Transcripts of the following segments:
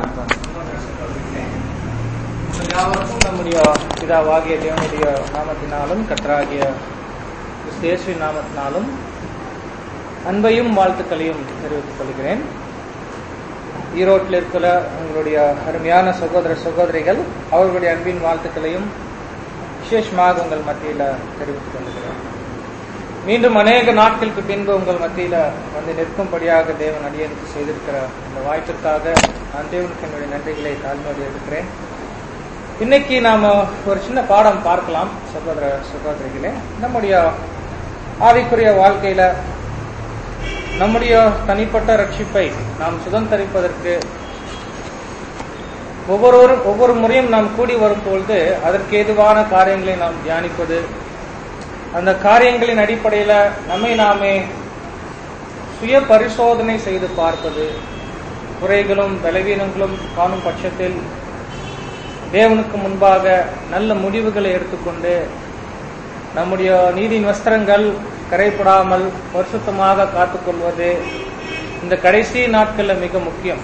உங்கள் யாவருக்கும் நம்முடைய பிதாவாகிய தேவனுடைய நாமத்தினாலும் கத்தராகிய கிறிஸ்து இயேசுவின் நாமத்தினாலும் அன்பையும் வாழ்த்துக்களையும் தெரிவித்துக் கொள்கிறேன் ஈரோட்டில் இருக்கிற உங்களுடைய அருமையான சகோதர சகோதரிகள் அவர்களுடைய அன்பின் வாழ்த்துக்களையும் விசேஷமாக உங்கள் மத்தியில் தெரிவித்துக் கொள்கிறேன் மீண்டும் அநேக நாட்களுக்கு பின்பு உங்கள் மத்தியில வந்து நிற்கும்படியாக தேவன் அடியனுக்கு செய்திருக்கிற இந்த வாய்ப்பிற்காக நான் தேவனுக்கு என்னுடைய நன்றிகளை தாழ்மையோடு இருக்கிறேன் இன்னைக்கு நாம ஒரு சின்ன பாடம் பார்க்கலாம் சகோதர சகோதரிகளே நம்முடைய ஆவிக்குரிய வாழ்க்கையில நம்முடைய தனிப்பட்ட ரட்சிப்பை நாம் சுதந்திரிப்பதற்கு ஒவ்வொருவரும் ஒவ்வொரு முறையும் நாம் கூடி வரும் பொழுது அதற்கு ஏதுவான காரியங்களை நாம் தியானிப்பது அந்த காரியங்களின் அடிப்படையில நம்மை நாமே சுய பரிசோதனை செய்து பார்ப்பது குறைகளும் பலவீனங்களும் காணும் பட்சத்தில் தேவனுக்கு முன்பாக நல்ல முடிவுகளை எடுத்துக்கொண்டு நம்முடைய நீதியின் வஸ்திரங்கள் கரைப்படாமல் பரிசுத்தமாக காத்துக்கொள்வது இந்த கடைசி நாட்கள்ல மிக முக்கியம்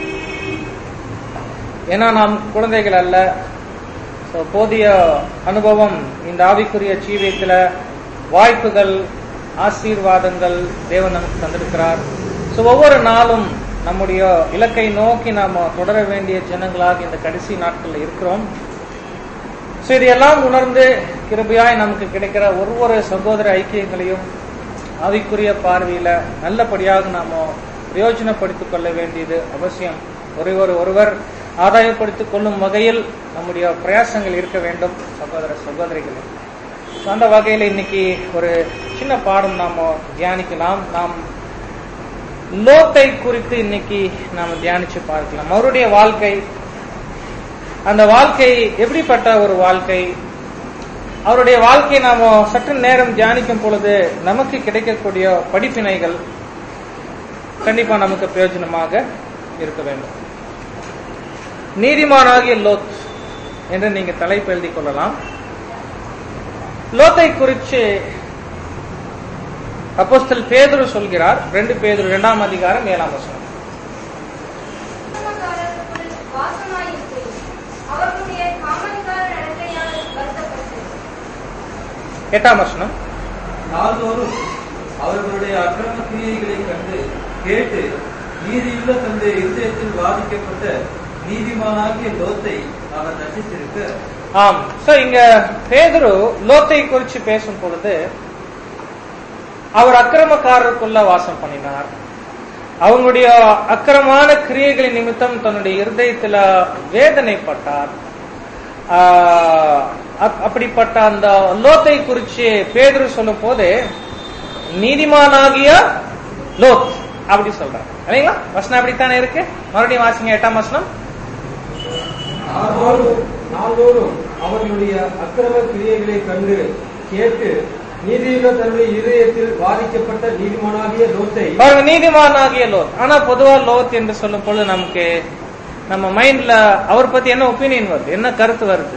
ஏன்னா நாம் குழந்தைகள் அல்ல போதிய அனுபவம் இந்த ஆவிக்குரிய ஜீவியத்துல வாய்ப்புகள் ஆசீர்வாதங்கள் தேவன் நமக்கு தந்திருக்கிறார் ஸோ ஒவ்வொரு நாளும் நம்முடைய இலக்கை நோக்கி நாம தொடர வேண்டிய ஜனங்களாக இந்த கடைசி நாட்கள்ல இருக்கிறோம் ஸோ இதையெல்லாம் உணர்ந்து கிருபையாய் நமக்கு கிடைக்கிற ஒவ்வொரு சகோதர ஐக்கியங்களையும் ஆவிக்குரிய பார்வையில நல்லபடியாக நாம பிரயோஜனப்படுத்திக் கொள்ள வேண்டியது அவசியம் ஒருவர் ஒருவர் ஆதாயப்படுத்திக் கொள்ளும் வகையில் நம்முடைய பிரயாசங்கள் இருக்க வேண்டும் சகோதர சகோதரிகளே அந்த வகையில் இன்னைக்கு ஒரு சின்ன பாடம் நாம தியானிக்கலாம் நாம் லோத்தை குறித்து இன்னைக்கு நாம தியானிச்சு பார்க்கலாம் அவருடைய வாழ்க்கை அந்த வாழ்க்கை எப்படிப்பட்ட ஒரு வாழ்க்கை அவருடைய வாழ்க்கையை நாம சற்று நேரம் தியானிக்கும் பொழுது நமக்கு கிடைக்கக்கூடிய படிப்பினைகள் கண்டிப்பா நமக்கு பிரயோஜனமாக இருக்க வேண்டும் நீதிமானாகிய லோத் என்று நீங்க தலைப்பு எழுதி கொள்ளலாம் லோத்தை குறித்து அப்போஸ்தல் பேதுரு சொல்கிறார் ரெண்டு பேதுரு இரண்டாம் அதிகாரம் ஏழாம் வசனம் எட்டாம் வசனம் நாள்தோறும் அவர்களுடைய அக்கிரம கிரியைகளை கண்டு கேட்டு நீதியுள்ள தந்தை இருதயத்தில் பாதிக்கப்பட்ட நீதிமானாகிய லோத்தை அவர் ரசித்திருக்க ஆம் சோ இங்க பேதுரு லோத்தை குறித்து பேசும் பொழுது அவர் அக்கிரமக்காரருக்குள்ள வாசம் பண்ணினார் அவங்களுடைய அக்கிரமான கிரியைகளின் நிமித்தம் தன்னுடைய இருதயத்துல வேதனைப்பட்டார் அப்படிப்பட்ட அந்த லோத்தை குறித்து பேதுரு சொல்லும் போது நீதிமானாகிய லோத் அப்படி சொல்றாங்க இல்லைங்களா வசனம் அப்படித்தானே இருக்கு மறுபடியும் வாசிங்க எட்டாம் வசனம் நாள்தோறும் அவர்களுடைய அக்கிரம கிரியைகளை கண்டு கேட்டு நீதியுள்ள தன்னுடைய இதயத்தில் பாதிக்கப்பட்ட நீதிமானாகிய லோத்தை பாருங்க நீதிமானாகிய லோத் ஆனா பொதுவா லோத் என்று சொல்லும் பொழுது நமக்கு நம்ம மைண்ட்ல அவர் பத்தி என்ன ஒப்பீனியன் வருது என்ன கருத்து வருது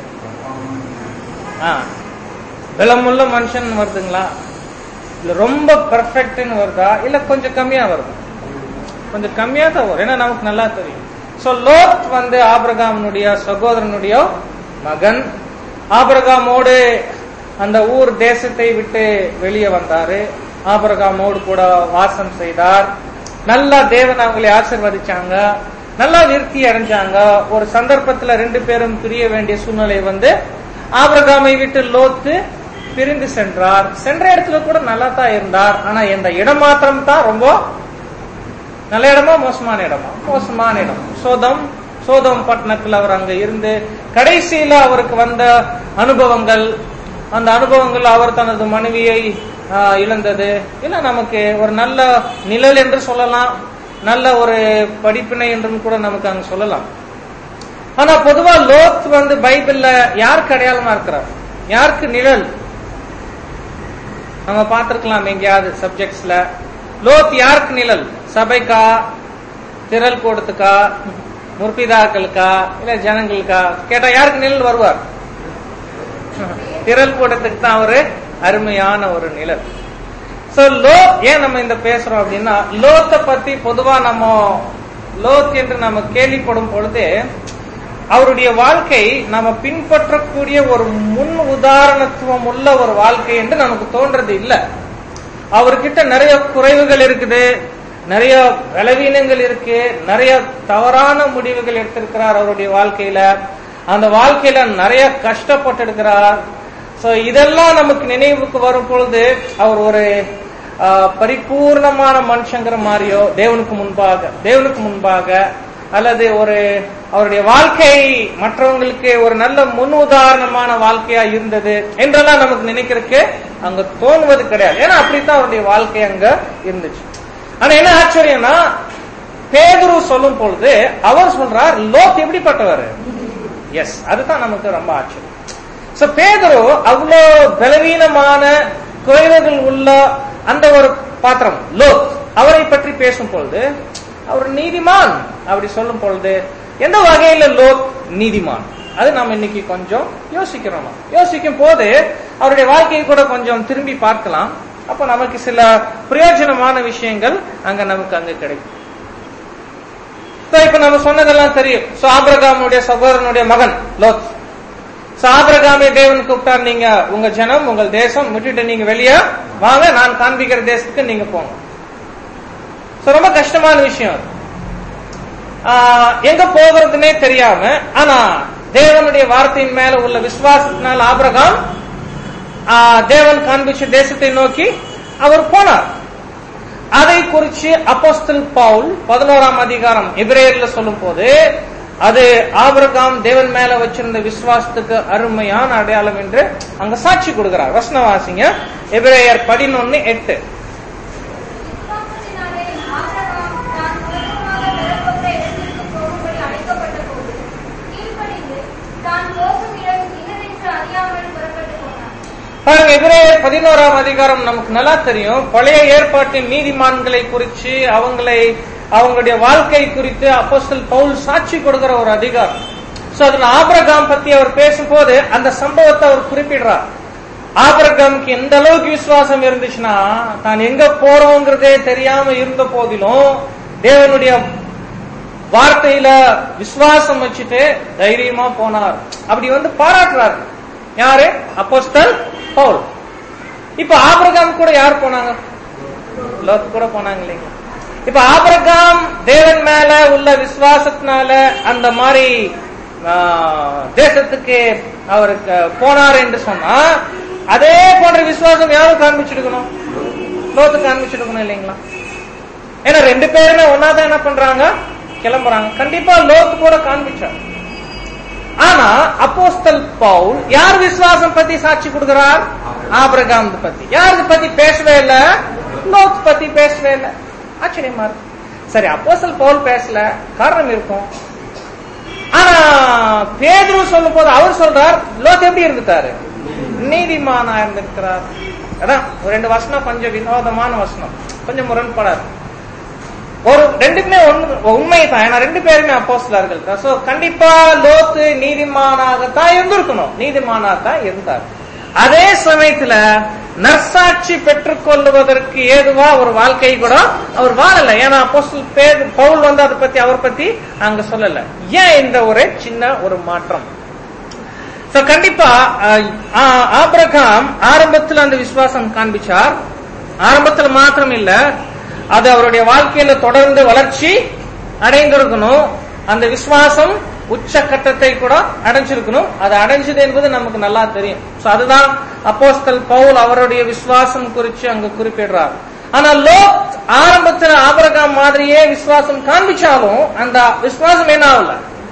பலமுள்ள மனுஷன் வருதுங்களா இல்ல ரொம்ப பர்ஃபெக்ட்னு வருதா இல்ல கொஞ்சம் கம்மியா வருது கொஞ்சம் கம்மியா தான் வரும் ஏன்னா நமக்கு நல்லா தெரியும் சோ லோத் வந்து ஆபிரகாமனுடைய சகோதரனுடைய மகன் ஆபிரகாமோடு அந்த ஊர் தேசத்தை விட்டு வெளியே வந்தாரு ஆபிரகாமோடு கூட வாசம் செய்தார் நல்லா தேவன் அவங்களை ஆசிர்வதிச்சாங்க நல்லா விருத்தி அடைஞ்சாங்க ஒரு சந்தர்ப்பத்துல ரெண்டு பேரும் பிரிய வேண்டிய சூழ்நிலை வந்து ஆபிரகாமை விட்டு லோத்து பிரிந்து சென்றார் சென்ற இடத்துல கூட நல்லா தான் இருந்தார் ஆனா இந்த இடம் மாத்திரம் தான் ரொம்ப நல்ல இடமா மோசமான இடமா மோசமான இடம் சோதம் சோதம் பட்டணத்தில் அவர் அங்க இருந்து கடைசியில அவருக்கு வந்த அனுபவங்கள் அந்த அனுபவங்கள் அவர் தனது மனைவியை இழந்தது இல்ல நமக்கு ஒரு நல்ல நிழல் என்று சொல்லலாம் நல்ல ஒரு படிப்பினை என்றும் கூட நமக்கு அங்க சொல்லலாம் ஆனா பொதுவா லோத் வந்து பைபிள்ல யாருக்கு அடையாளமா இருக்கிறார் யாருக்கு நிழல் நம்ம பார்த்திருக்கலாம் எங்கேயாவது சப்ஜெக்ட்ஸ்ல லோத் யாருக்கு நிழல் சபைக்கா திரள் கூடத்துக்கா முற்பிதாக்களுக்கா இல்ல ஜனங்களுக்கா கேட்டா யாருக்கு நிழல் வருவார் திரள் கூட்டத்துக்கு தான் அவரு அருமையான ஒரு நிழல் சோ லோ ஏன் நம்ம இந்த பேசுறோம் அப்படின்னா லோத்தை பத்தி பொதுவா நம்ம லோத் என்று நம்ம கேள்விப்படும் பொழுது அவருடைய வாழ்க்கை நம்ம பின்பற்றக்கூடிய ஒரு முன் உதாரணத்துவம் உள்ள ஒரு வாழ்க்கை என்று நமக்கு தோன்றது இல்ல அவர்கிட்ட நிறைய குறைவுகள் இருக்குது நிறைய பலவீனங்கள் இருக்கு நிறைய தவறான முடிவுகள் எடுத்திருக்கிறார் அவருடைய வாழ்க்கையில அந்த வாழ்க்கையில நிறைய கஷ்டப்பட்டு இருக்கிறார் சோ இதெல்லாம் நமக்கு நினைவுக்கு வரும் பொழுது அவர் ஒரு ஆஹ், பரிபூர்ணமான மனுஷங்கிற மாதிரியோ தேவனுக்கு முன்பாக தேவனுக்கு முன்பாக அல்லது ஒரு அவருடைய வாழ்க்கை மற்றவங்களுக்கு ஒரு நல்ல முன் உதாரணமான வாழ்க்கையா இருந்தது என்றெல்லாம் நமக்கு நினைக்கிறதுக்கு அங்க தோணுவது கிடையாது ஏன்னா அப்படித்தான் அவருடைய வாழ்க்கை அங்க இருந்துச்சு ஆனா என்ன ஆச்சரியம்னா பேதுரு சொல்லும் பொழுது அவர் சொல்றார் லோத் எப்படிப்பட்டவர் எஸ் அதுதான் நமக்கு ரொம்ப ஆச்சரியம் சோ பேதுரு அவ்வளோ பலவீனமான குறைவுகள் உள்ள அந்த ஒரு பாத்திரம் லோத் அவரை பற்றி பேசும் பொழுது அவர் நீதிமான் அப்படி சொல்லும் பொழுது எந்த வகையில லோத் நீதிமான் அது நம்ம இன்னைக்கு கொஞ்சம் யோசிக்கிறோம் யோசிக்கும் போது அவருடைய வாழ்க்கையை கூட கொஞ்சம் திரும்பி பார்க்கலாம் அப்ப நமக்கு சில பிரயோஜனமான விஷயங்கள் அங்க நமக்கு அங்க கிடைக்கும் So, இப்ப நம்ம சொன்னதெல்லாம் தெரியும் சோ ஆபிரகாமுடைய சகோதரனுடைய மகன் லோத் சோ ஆபிரகாமை தேவன் கூப்பிட்டார் நீங்க உங்க ஜனம் உங்கள் தேசம் விட்டுட்டு நீங்க வெளியே வாங்க நான் காண்பிக்கிற தேசத்துக்கு நீங்க போங்க சோ ரொம்ப கஷ்டமான விஷயம் அது ஆஹ், எங்க போகிறதுனே தெரியாம ஆனா தேவனுடைய வார்த்தையின் மேல உள்ள விசுவாசத்தினால் ஆபிரகாம் ஆஹ், தேவன் காண்பிச்ச தேசத்தை நோக்கி அவர் போனார் அதை குறிச்சு அப்போஸ்தல் பவுல் பதினோராம் அதிகாரம் எபிரேயர்ல சொல்லும் போது அது ஆபிரகாம் தேவன் மேல வச்சிருந்த விசுவாசத்துக்கு அருமையான அடையாளம் என்று அங்க சாட்சி கொடுக்கிறார் வசனவாசிங்க எபிரேயர் பதினொன்னு எட்டு விசுவாசத்தினாலே ஆபிரகாம் தான் சுலபமாக பெறப்போகிற இடத்திற்கு போகும்படி அழைக்கப்பட்டபோது கீழ்ப்படிந்து தான் போகும் இடம் இன்னதென்று அறியாமல் புறப்பட்டுப் போனான். பாருங்க எபிரேயர் பதினோராம் அதிகாரம் நமக்கு நல்லா தெரியும் பழைய ஏற்பாட்டின் நீதிமான்களை குறிச்சு அவங்களை அவங்களுடைய வாழ்க்கை குறித்து அப்போஸ்தல் பவுல் சாட்சி கொடுக்கிற ஒரு அதிகாரம் சோ அதுல ஆபிரகாம் பத்தி அவர் பேசும்போது அந்த சம்பவத்தை அவர் குறிப்பிடுறார் ஆபிரகாமுக்கு எந்த அளவுக்கு விசுவாசம் இருந்துச்சுன்னா தான் எங்க போறோங்கிறதே தெரியாம இருந்த போதிலும் தேவனுடைய வார்த்தையில விசுவாசம் வச்சுட்டு தைரியமா போனார் அப்படி வந்து பாராட்டுறாரு யாரு அப்போஸ்தல் பவுல் இப்ப ஆபிரகாம் கூட யார் போனாங்க லோத் கூட போனாங்க இல்லைங்களா இப்ப ஆபிரகாம் தேவன் மேல உள்ள விசுவாசத்தினால அந்த மாதிரி ஆ, தேசத்துக்கு அவருக்கு போனார் என்று சொன்னா அதே போன்ற விசுவாசம் யாரும் காண்பிச்சிருக்கணும் லோத்து காண்பிச்சிருக்கணும் இல்லைங்களா ஏன்னா ரெண்டு பேருமே ஒன்னாதான் என்ன பண்றாங்க கிளம்புறாங்க கண்டிப்பா லோத்து கூட காண்பிச்சார் ஆனா அப்போஸ்தல் பவுல் யார் விசுவாசம் பத்தி சாட்சி கொடுக்கிறார் ஆபிரகாம் பத்தி யாருக்கு பத்தி பேசவே இல்ல லோத் பத்தி பேசவே இல்ல ஆச்சரியமா இருக்கு சரி அப்போஸ்தல் பவுல் பேசல காரணம் இருக்கும் ஆனா பேதுரு சொல்லும் போது அவர் சொல்றார் லோத் எப்படி இருந்துட்டாரு நீதிமானா இருந்திருக்கிறார் அதான் ஒரு ரெண்டு வசனம் கொஞ்சம் வினோதமான வசனம் கொஞ்சம் முரண்படாது ஒரு ரெண்டுக்குமே உண்மை தான் ஏன்னா ரெண்டு பேருமே அப்போஸ்தலர்கள் தான் சோ கண்டிப்பா லோத்து நீதிமானாகத்தான் இருந்திருக்கணும் நீதிமானாக தான் இருந்தார் அதே சமயத்துல நற்சாட்சி பெற்றுக் கொள்வதற்கு ஏதுவா ஒரு வாழ்க்கை கூட அவர் வாழல ஏன்னா அப்போஸ்தலர் பேர் பவுல் வந்து அதை பத்தி அவர் பத்தி அங்க சொல்லல ஏன் இந்த ஒரு சின்ன ஒரு மாற்றம் சோ கண்டிப்பா அஹ், ஆ- ஆபிரகாம் ஆரம்பத்துல அந்த விசுவாசம் காண்பிச்சார் ஆரம்பத்துல மாத்திரம் இல்ல அது அவருடைய வாழ்க்கையில தொடர்ந்து வளர்ச்சி அடைந்திருக்கணும் அந்த விசுவாசம் உச்சக்கட்டத்தை கூட அடைஞ்சிருக்கணும் அது அடைஞ்சது என்பது நமக்கு நல்லா தெரியும் சோ அதுதான் அப்போஸ்தல் பவுல் அவருடைய விசுவாசம் குறிச்சு அங்க குறிப்பிடுறார் ஆனா லோத் ஆரம்பத்துல ஆபிரகாம் மாதிரியே விசுவாசம் காண்பிச்சாலும் அந்த விசுவாசம் என்ன ஆகல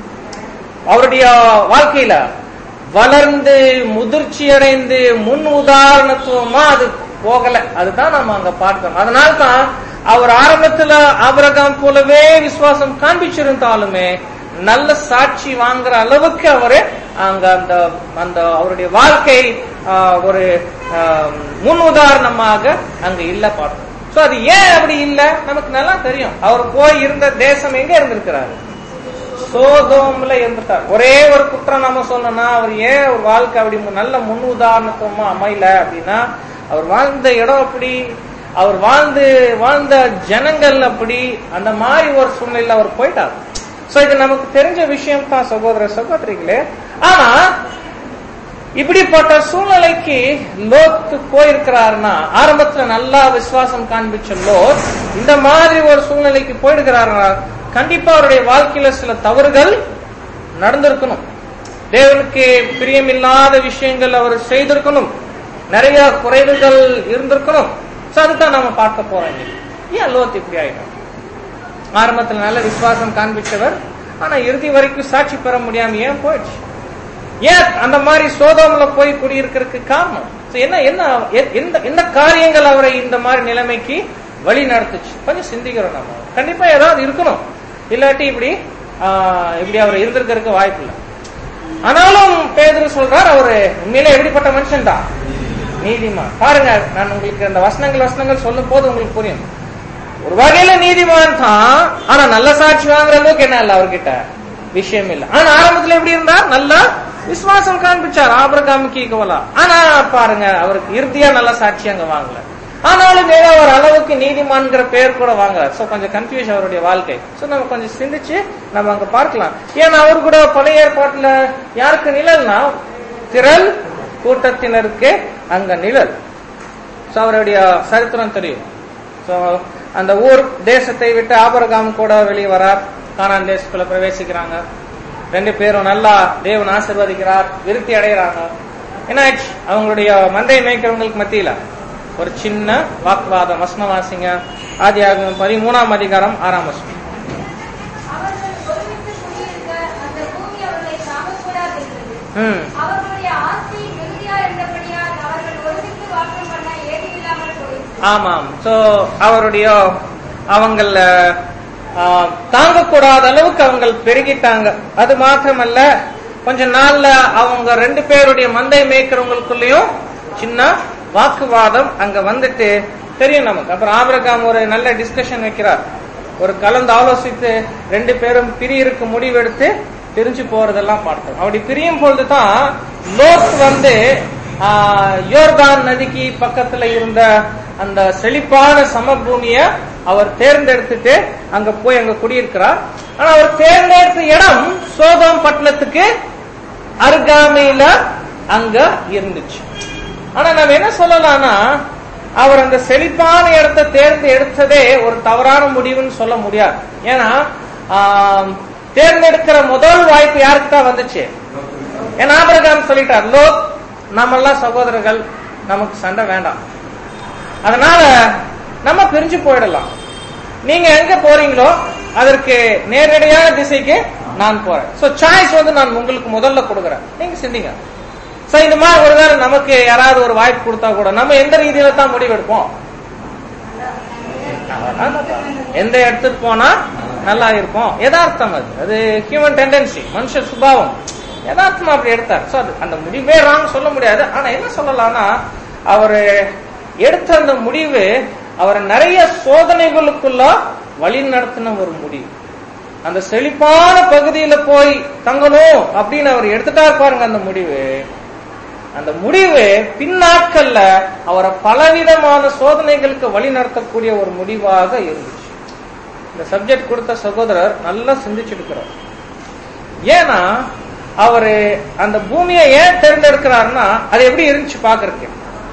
அவருடைய வாழ்க்கையில வளர்ந்து முதிர்ச்சி அடைந்து முன் உதாரணத்துவமா அது போகல அதுதான் நம்ம அங்க பார்க்கிறோம் அதனால தான் அவர் ஆரம்பத்துல ஆபிரகாம் போலவே விசுவாசம் காண்பிச்சிருந்தாலுமே நல்ல சாட்சி வாங்குற அளவுக்கு அவரு அங்க அந்த அந்த அவருடைய வாழ்க்கை ஆஹ், ஒரு ஆஹ், முன் உதாரணமாக அங்க இல்ல பார்த்தோம் சோ அது ஏன் அப்படி இல்ல நமக்கு நல்லா தெரியும் அவர் போய் இருந்த தேசம் எங்க இருந்திருக்கிறாரு சோதோம்ல இருந்துட்டார் ஒரே ஒரு குற்றம் நம்ம சொன்னோம்னா அவர் ஏன் ஒரு வாழ்க்கை அப்படி மு- நல்ல முன் உதாரணத்துவமா அமையல அப்படின்னா அவர் வாழ்ந்த இடம் அப்படி அவர் வாழ்ந்து வாழ்ந்த ஜனங்கள் அப்படி அந்த மாதிரி ஒரு சூழ்நிலையில அவர் போயிட்டார் சோ இது நமக்கு தெரிஞ்ச விஷயம் தான் சகோதர சகோதரிகளே ஆனா இப்படிப்பட்ட சூழ்நிலைக்கு லோத்து போயிருக்கிறாருன்னா ஆரம்பத்துல நல்லா விசுவாசம் காண்பிச்ச லோத் இந்த மாதிரி ஒரு சூழ்நிலைக்கு போயிடுகிறாருன்னா கண்டிப்பா அவருடைய வாழ்க்கையில சில தவறுகள் நடந்திருக்கணும் தேவனுக்கு பிரியமில்லாத விஷயங்கள் அவர் செய்திருக்கணும் நிறைய குறைவுகள் இருந்திருக்கணும் சோ அதுதான் நாம பார்க்க போறோம் இன்னைக்கு. ஏன் லோத் இப்படி ஆயிடும் ஆரம்பத்துல நல்ல விசுவாசம் காண்பிச்சவர் ஆனா இறுதி வரைக்கும் சாட்சி பெற முடியாம ஏன் போயிடுச்சு ஏன் அந்த மாதிரி சோதோம்ல போய் குடியிருக்கிறதுக்கு காரணம் So என்ன என்ன எ- எந்த என்ன காரியங்கள் அவரை இந்த மாதிரி நிலைமைக்கு வழி நடத்துச்சு கொஞ்சம் சிந்திக்கிறோம் நம்ம கண்டிப்பா ஏதாவது இருக்கணும் இல்லாட்டி இப்படி ஆஹ், இப்படி அவர் இருந்திருக்கிறதுக்கு வாய்ப்பு இல்லை ஆனாலும் பேதுரு சொல்றார் அவரு உண்மையிலே எப்படிப்பட்ட மனுஷன் தான் நீதிமான் பாருங்க நான் உங்களுக்கு அந்த வசனங்கள் வசனங்கள் சொல்லும் போது உங்களுக்கு புரியும் ஒரு வகையில நீதிமான் தான் ஆனா நல்ல சாட்சி வாங்குற அளவுக்கு என்ன இல்ல அவர்கிட்ட விஷயம் இல்ல ஆனா ஆரம்பத்துல எப்படி இருந்தார் நல்லா விசுவாசம் காண்பிச்சார் ஆபிரகாமுக்கு ஈக்குவலா ஆனா பாருங்க அவருக்கு இறுதியா நல்ல சாட்சி அங்க வாங்கல ஆனாலும் ஏதோ ஒரு அளவுக்கு நீதிமான்கிற பேர் கூட வாங்குறார் சோ கொஞ்சம் கன்ஃபியூஸ் அவருடைய வாழ்க்கை சோ நம்ம கொஞ்சம் சிந்திச்சு நம்ம அங்க பார்க்கலாம் ஏன்னா அவர் கூட பழைய ஏற்பாட்டுல யாருக்கு நிழல்னா திரள் கூட்டத்தினருக்கு அங்க நிழல் சோ அவருடைய சரித்திரம் தெரியும் சோ அந்த ஊர் தேசத்தை விட்டு ஆபரகாம் கூட வெளியே வரார் கானான் தேசத்துக்குள்ள பிரவேசிக்கிறாங்க ரெண்டு பேரும் நல்லா தேவன் ஆசீர்வதிக்கிறார் விருத்தி அடைகிறாங்க என்னாச்சு அவங்களுடைய மந்தை மேய்க்கிறவங்களுக்கு மத்தியில ஒரு சின்ன வாக்குவாதம் வசனம் வாசிங்க ஆதி ஆகும் பதிமூணாம் அதிகாரம் ஆறாம் வசனம் அவர்கள் ஒருமித்து குடியிருக்க அந்த பூமி அவர்களை தாங்கக்கூடாது என்றது ம் அவர்களுடைய ஆஸ்தி மிகுதியா இருந்தபடியால் அவர்கள் ஒருமித்து வாசம் பண்ண ஏதுமில்லாமல் போயிற்று ஆமாம் சோ அவருடைய அவங்கள தாங்கக்கூடாத அளவுக்கு அவங்க பெருகிட்டாங்க அது மாத்திரமல்ல கொஞ்ச நாள்ல அவங்க ரெண்டு பேருடைய மந்தை மேய்க்கிறவங்களுக்குள்ளயும் சின்ன வாக்குவாதம் அங்க வந்துட்டு தெரியும் நமக்கு அப்புறம் ஆபிரகாம் ஒரு நல்ல டிஸ்கஷன் வைக்கிறார் ஒரு கலந்து ஆலோசித்து ரெண்டு பேரும் பிரியருக்கு முடிவெடுத்து பிரிஞ்சு போறதெல்லாம் பார்த்தோம் அப்படி பிரியும் பொழுதுதான் லோத் வந்து ஆஹ், யோர்தான் நதிக்கு பக்கத்துல இருந்த அந்த செழிப்பான சமபூமிய அவர் தேர்ந்தெடுத்துட்டு அங்க போய் அங்க குடியிருக்கிறார் ஆனா அவர் தேர்ந்தெடுத்த இடம் சோதம் பட்டணத்துக்கு அருகாமையில அங்க இருந்துச்சு ஆனா நம்ம என்ன சொல்லலாம்னா அவர் அந்த செழிப்பான இடத்தை தேர்ந்து எடுத்ததே ஒரு தவறான முடிவுன்னு சொல்ல முடியாது ஏன்னா ஆம், தேர்ந்தெடுக்கிற முதல் வாய்ப்பு யாருக்கு தான் வந்துச்சு ஏன்னா ஆபிரகாம் சொல்லிட்டார் லோக் நம்மெல்லாம் சகோதரர்கள் நமக்கு சண்டை வேண்டாம் அதனால நம்ம பிரிஞ்சு போயிடலாம் நீங்க எங்க போறீங்களோ அதற்கு நேரடியான திசைக்கு நான் போறேன் சோ சாய்ஸ் வந்து நான் உங்களுக்கு முதல்ல கொடுக்குறேன் நீங்க சிந்திங்க சோ இந்த மாதிரி ஒருவேளை நமக்கு யாராவது ஒரு வாய்ப்பு கொடுத்தா கூட நம்ம எந்த ரீதியில தான் முடிவெடுப்போம் எந்த இடத்துக்கு போனா நல்லா இருப்போம் யதார்த்தம் அது அது ஹியூமன் டெண்டன்சி மனுஷ சுபாவம் யதார்த்தமா அப்படி எடுத்தார் சோ அது அந்த முடிவே ராங் சொல்ல முடியாது ஆனா என்ன சொல்லலாம்னா அவரு எடுத்த அந்த முடிவு அவரை நிறைய சோதனைகளுக்குள்ள வழி நடத்தின ஒரு முடிவு அந்த செழிப்பான பகுதியில போய் தங்கணும் அப்படின்னு அவர் எடுத்துட்டா பாருங்க அந்த முடிவு அந்த முடிவு பின்னாட்கள்ல அவரை பலவிதமான சோதனைகளுக்கு வழி நடத்தக்கூடிய ஒரு முடிவாக இருந்துச்சு இந்த சப்ஜெக்ட் கொடுத்த சகோதரர் நல்லா சிந்திச்சிருக்கிறார் ஏன்னா அவரு அந்த பூமியை ஏன் தேர்ந்தெடுக்கிறாருன்னா அது எப்படி இருந்துச்சு பாக்குறதுக்கு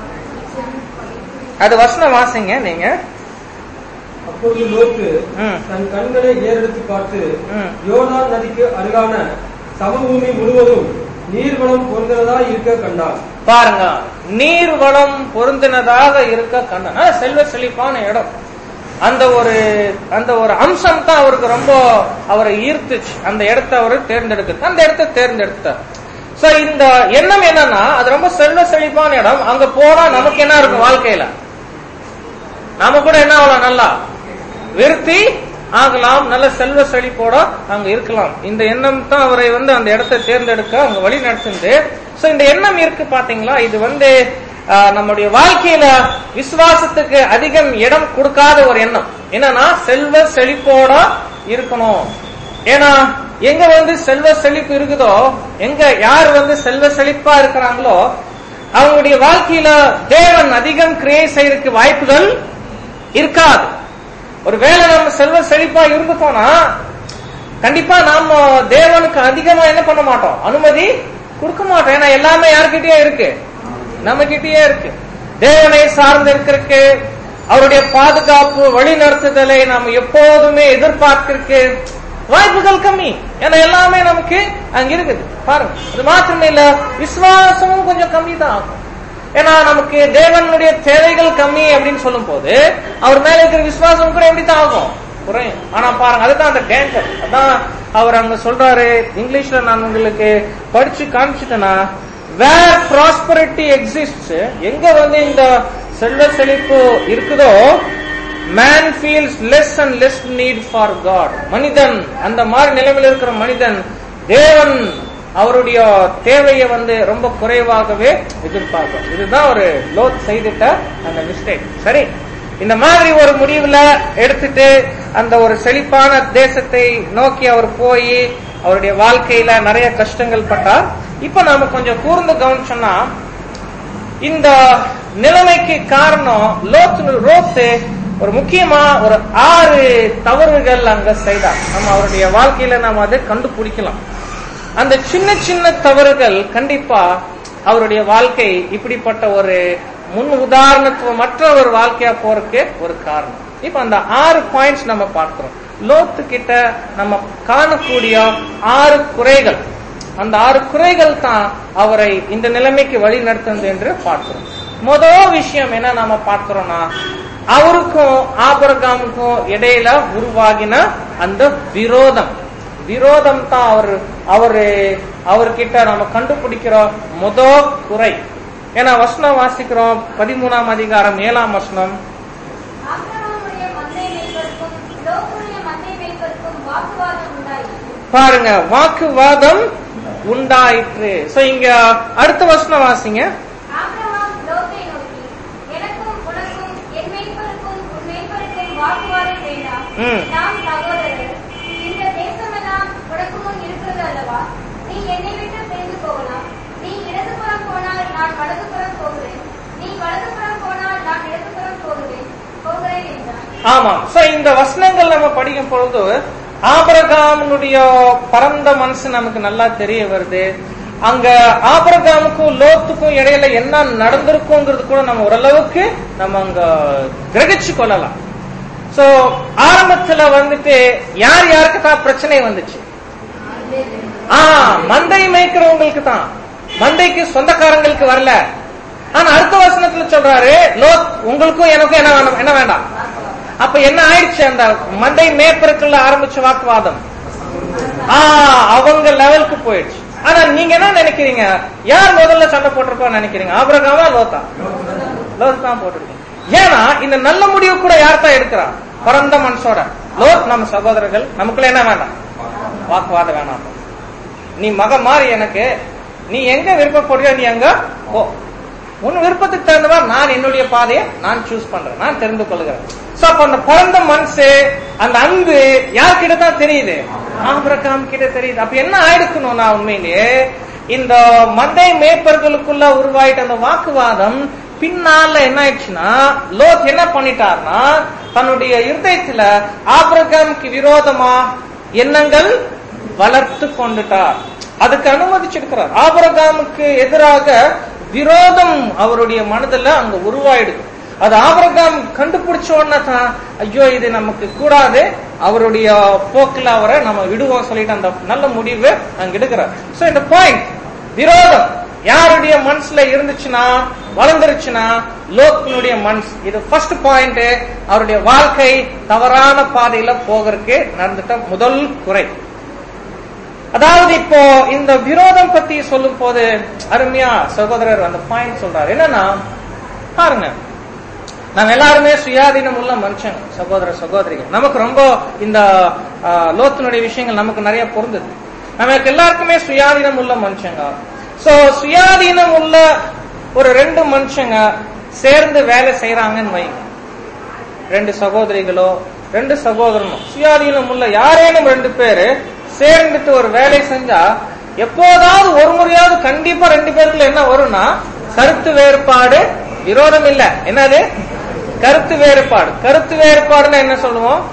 அது வசனம் வாசிங்க நீங்க அப்பொழுது லோத்து ம். தன் கண்களை ஏறெடுத்து பார்த்து ம். யோர்தான் நதிக்கு அருகான சமபூமி முழுவதும் நீர்வளம் பொருந்ததா இருக்க கண்டான் பாருங்க நீர் வளம் பொருந்தினதாக இருக்க கண்ணன் ஆ, செல்வ செழிப்பான இடம் அந்த ஒரு அந்த ஒரு அம்சம் தான் அவருக்கு ரொம்ப அவரை ஈர்த்துச்சு அந்த இடத்தை அவர் தேர்ந்தெடுக்க அந்த இடத்தை தேர்ந்தெடுத்தார் சோ இந்த எண்ணம் என்னன்னா அது ரொம்ப செல்வ செழிப்பான இடம் அங்க போனா நமக்கு என்ன இருக்கும் வாழ்க்கையில நாம கூட என்ன ஆகலாம் நல்லா விருத்தி ஆகலாம் நல்ல செல்வ செழிப்போட அங்க இருக்கலாம் இந்த எண்ணம் தான் அவரை வந்து அந்த இடத்தை தேர்ந்தெடுக்க அங்க வழி நடத்துது சோ இந்த எண்ணம் இருக்கு பாத்தீங்களா இது வந்து ஆஹ், நம்முடைய வாழ்க்கையில விசுவாசத்துக்கு அதிகம் இடம் கொடுக்காத ஒரு எண்ணம் என்னன்னா செல்வ செழிப்போட இருக்கணும் ஏன்னா எங்க வந்து செல்வ செழிப்பு இருக்குதோ எங்க யார் வந்து செல்வ செழிப்பா இருக்கிறாங்களோ அவங்களுடைய வாழ்க்கையில தேவன் அதிகம் கிரியை செய்யறதுக்கு வாய்ப்புகள் இருக்காது ஒருவேளை நம்ம செல்வ செழிப்பா இருந்துட்டோம்னா கண்டிப்பா நாம தேவனுக்கு அதிகமா என்ன பண்ண மாட்டோம் அனுமதி கொடுக்க மாட்டோம் ஏன்னா எல்லாமே யார்கிட்டயே இருக்கு நம்ம கிட்டயே இருக்கு தேவனை சார்ந்து இருக்கிறதுக்கு அவருடைய பாதுகாப்பு வழி நடத்துதலை நாம எப்போதுமே எதிர்பார்க்கிறதுக்கு வாய்ப்புகள் கம்மி ஏன்னா எல்லாமே நமக்கு அங்க இருக்குது பாருங்க அது மாத்திரமே இல்ல விசுவாசமும் கொஞ்சம் கம்மி தான் ஆகும் ஏன்னா நமக்கு தேவனுடைய தேவைகள் கம்மி அப்படின்னு சொல்லும் போது அவர் மேல இருக்கிற விசுவாசம் கூட எப்படி தான் ஆகும் குறையும் ஆனா பாருங்க அதுதான் அந்த டேஞ்சர் அதான் அவர் அங்க சொல்றாரு இங்கிலீஷ்ல நான் உங்களுக்கு படிச்சு காமிச்சிட்டேன்னா வேர் ப்ராஸ்பரிட்டி எக்ஸிஸ்ட் எங்க வந்து இந்த செல்வ செழிப்பு இருக்குதோ man feels less and less need for God மனிதன் அந்த மாதிரி நிலைமையில் இருக்கிற மனிதன் தேவன் அவருடைய தேவையை வந்து ரொம்ப குறைவாகவே எதிர்பார்க்கும் இதுதான் ஒரு லோத் செய்துட்ட அந்த மிஸ்டேக் சரி இந்த மாதிரி ஒரு முடிவுல எடுத்துட்டு அந்த ஒரு செழிப்பான தேசத்தை நோக்கி அவர் போய் அவருடைய வாழ்க்கையில நிறைய கஷ்டங்கள் பட்டார் இப்ப நாம கொஞ்சம் கூர்ந்து கவனிச்சோம்னா இந்த நிலைமைக்கு காரணம் லோத்து ரோத்து ஒரு முக்கியமா ஒரு ஆறு தவறுகள் அங்க செய்தார் நம்ம அவருடைய வாழ்க்கையில நாம அதை கண்டுபிடிக்கலாம் அந்த சின்ன சின்ன தவறுகள் கண்டிப்பா அவருடைய வாழ்க்கை இப்படிப்பட்ட ஒரு முன் உதாரணத்துவமற்ற ஒரு வாழ்க்கையா போறதுக்கு ஒரு காரணம் இப்ப அந்த ஆறு பாயிண்ட்ஸ் நம்ம பார்க்கிறோம் லோத்து கிட்ட நம்ம காணக்கூடிய ஆறு குறைகள் அந்த ஆறு குறைகள் தான் அவரை இந்த நிலைமைக்கு வழி நடத்துது என்று பார்க்கிறோம் முதல் விஷயம் என்ன நாம பார்க்கிறோம்னா அவருக்கும் ஆபரகாமுக்கும் இடையில உருவாகின அந்த விரோதம் விரோதம் தான் அவர் அவரு அவர்கிட்ட நம்ம கண்டுபிடிக்கிற முத குறை ஏன்னா வசனம் வாசிக்கிறோம் பதிமூணாம் அதிகாரம் ஏழாம் வசனம் ஆபிரகாமுடைய மந்தை மேய்ப்பருக்கும் லோத்துடைய மந்தை மேய்ப்பருக்கும் வாக்குவாதம் உண்டாயிற்று பாருங்க வாக்குவாதம் உண்டாயிற்று சோ இங்க அடுத்த வசனம் வாசிங்க ஆபிரகாம் லோத்தை நோக்கி எனக்கும் உனக்கும் என் மேய்ப்பருக்கும் உன் மேய்ப்பருக்கும் வாக்குவாதம் வேண்டாம் ம். நாம் சகோதரர் இந்த தேசமெல்லாம் உனக்கு முன் இருக்கிறது அல்லவா நீ என்னை விட்டு பிரிந்து போகலாம் நீ இடதுபுறம் போனால் நான் வலதுபுறம் போகிறேன் நீ வலதுபுறம் போனால் நான் இடதுபுறம் போகிறேன் போகிறேன் என்றான் ஆமாம் சோ இந்த வசனங்கள் நம்ம படிக்கும் பொழுது ஆபரகாமனுடைய பரந்த மனசு நமக்கு நல்லா தெரிய வருது அங்க ஆபரகாமுக்கும் லோத்துக்கும் இடையில என்ன நடந்திருக்குங்கிறது கூட நம்ம ஓரளவுக்கு நம்ம அங்க கிரகிச்சு கொள்ளலாம் சோ ஆரம்பத்துல வந்துட்டு யார் யாருக்கு தான் பிரச்சனை வந்துச்சு ஆ மந்தை மேய்க்கிறவங்களுக்கு தான் மந்தைக்கு சொந்தக்காரங்களுக்கு வரல ஆனா அடுத்த வசனத்துல சொல்றாரு லோத் உங்களுக்கும் எனக்கும் என்ன வேணும் என்ன வேண்டாம் அப்ப என்ன ஆயிடுச்சு அந்த மந்தை மேய்ப்பருக்குள்ள ஆரம்பிச்ச வாக்குவாதம் ஆ அவங்க லெவலுக்கு போயிடுச்சு ஆனா நீங்க என்ன நினைக்கிறீங்க யார் முதல்ல சண்டை போட்டிருப்பான்னு நினைக்கிறீங்க ஆபரகாமா லோத்தா லோத் தான் போட்டிருக்கீங்க ஏன்னா இந்த நல்ல முடிவு கூட யார் தான் எடுக்கிறா பரந்த மனசோட லோத் நம்ம சகோதரர்கள் நமக்குள்ள என்ன வேண்டாம் வாக்குவாதம் வேணாம் நீ மக மாறி எனக்கு நீ எங்க விருப்பப்படுறியோ நீ அங்க போ உன் விருப்பத்துக்கு தகுந்த மாதிரி நான் என்னுடைய பாதையை நான் சூஸ் பண்றேன் நான் தெரிந்து கொள்கிறேன் சோ அப்ப அந்த பிறந்த மனசு அந்த அன்பு யார்கிட்ட தான் தெரியுது ஆபிரகாம் கிட்ட தெரியுது அப்ப என்ன ஆயிடுக்கணும் நான் உண்மையிலேயே இந்த மந்தை மேய்ப்பர்களுக்குள்ள உருவாயிட்ட அந்த வாக்குவாதம் பின்னால என்ன ஆயிடுச்சுன்னா லோத் என்ன பண்ணிட்டார்னா தன்னுடைய இருதயத்துல ஆபிரகாமுக்கு விரோதமா எண்ணங்கள் வளர்த்து கொண்டுட்டார் அதுக்கு அனுமதிச்சிருக்கிறார் ஆபரகாமுக்கு எதிராக விரோதம் அவருடைய மனதுல அங்க உருவாயிடுது அது ஆபரகாம் கண்டுபிடிச்ச உடனே தான் ஐயோ இது நமக்கு கூடாது அவருடைய போக்குல அவரை நம்ம விடுவோம் சொல்லிட்டு அந்த நல்ல முடிவு அங்க எடுக்கிறார் சோ இந்த பாயிண்ட் விரோதம் யாருடைய மனசுல இருந்துச்சுன்னா வளர்ந்துருச்சுன்னா லோக்கினுடைய மனசு இது ஃபர்ஸ்ட் பாயிண்ட் அவருடைய வாழ்க்கை தவறான பாதையில போகிறதுக்கு நடந்துட்ட முதல் குறை அதாவது இப்போ இந்த விரோதம் பத்தி சொல்லும் போது அருமையா சகோதரர் அந்த பாயிண்ட் சொல்றாரு என்னன்னா பாருங்க நம்ம எல்லாருமே சுயாதீனம் உள்ள மனுஷங்க சகோதர சகோதரிகள் நமக்கு ரொம்ப இந்த ஆ, லோத்தினுடைய விஷயங்கள் நமக்கு நிறைய பொருந்தது நமக்கு எல்லாருக்குமே சுயாதீனம் உள்ள மனுஷங்க சோ சுயாதீனம் உள்ள ஒரு ரெண்டு மனுஷங்க சேர்ந்து வேலை செய்யறாங்கன்னு வைங்க ரெண்டு சகோதரிகளோ ரெண்டு சகோதரனோ சுயாதீனம் உள்ள யாரேனும் ரெண்டு பேரு சேர்ந்துட்டு ஒரு வேலை செஞ்சா எப்போதாவது ஒரு முறையாவது கண்டிப்பா ரெண்டு பேருக்குள்ள என்ன வரும்னா கருத்து வேறுபாடு விரோதம் இல்ல என்னது கருத்து வேறுபாடு கருத்து வேறுபாடுன்னா என்ன சொல்லுவோம்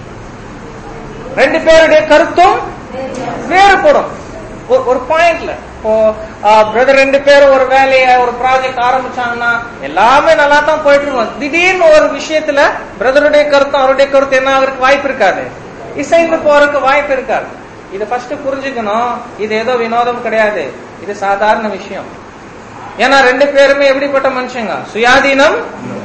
ரெண்டு பேருடைய கருத்தும் வேறுபடும் ஒரு- ஒரு பாயிண்ட்ல இப்போ பிரதர் ரெண்டு பேரும் ஒரு வேலைய ஒரு ப்ராஜெக்ட் ஆரம்பிச்சாங்கன்னா எல்லாமே நல்லா தான் போயிட்டு இருக்கும் திடீர்னு ஒரு விஷயத்துல பிரதருடைய கருத்தும் அவருடைய கருத்து என்ன ஆகிறதுக்கு வாய்ப்பு இருக்காது இசைந்து போறதுக்கு வாய்ப்பு இருக்காது இதை ஃபர்ஸ்ட் புரிஞ்சுக்கணும் இது ஏதோ வினோதம் கிடையாது இது சாதாரண விஷயம் ஏன்னா ரெண்டு பேருமே எப்படிப்பட்ட மனுஷங்க சுயாதீனம்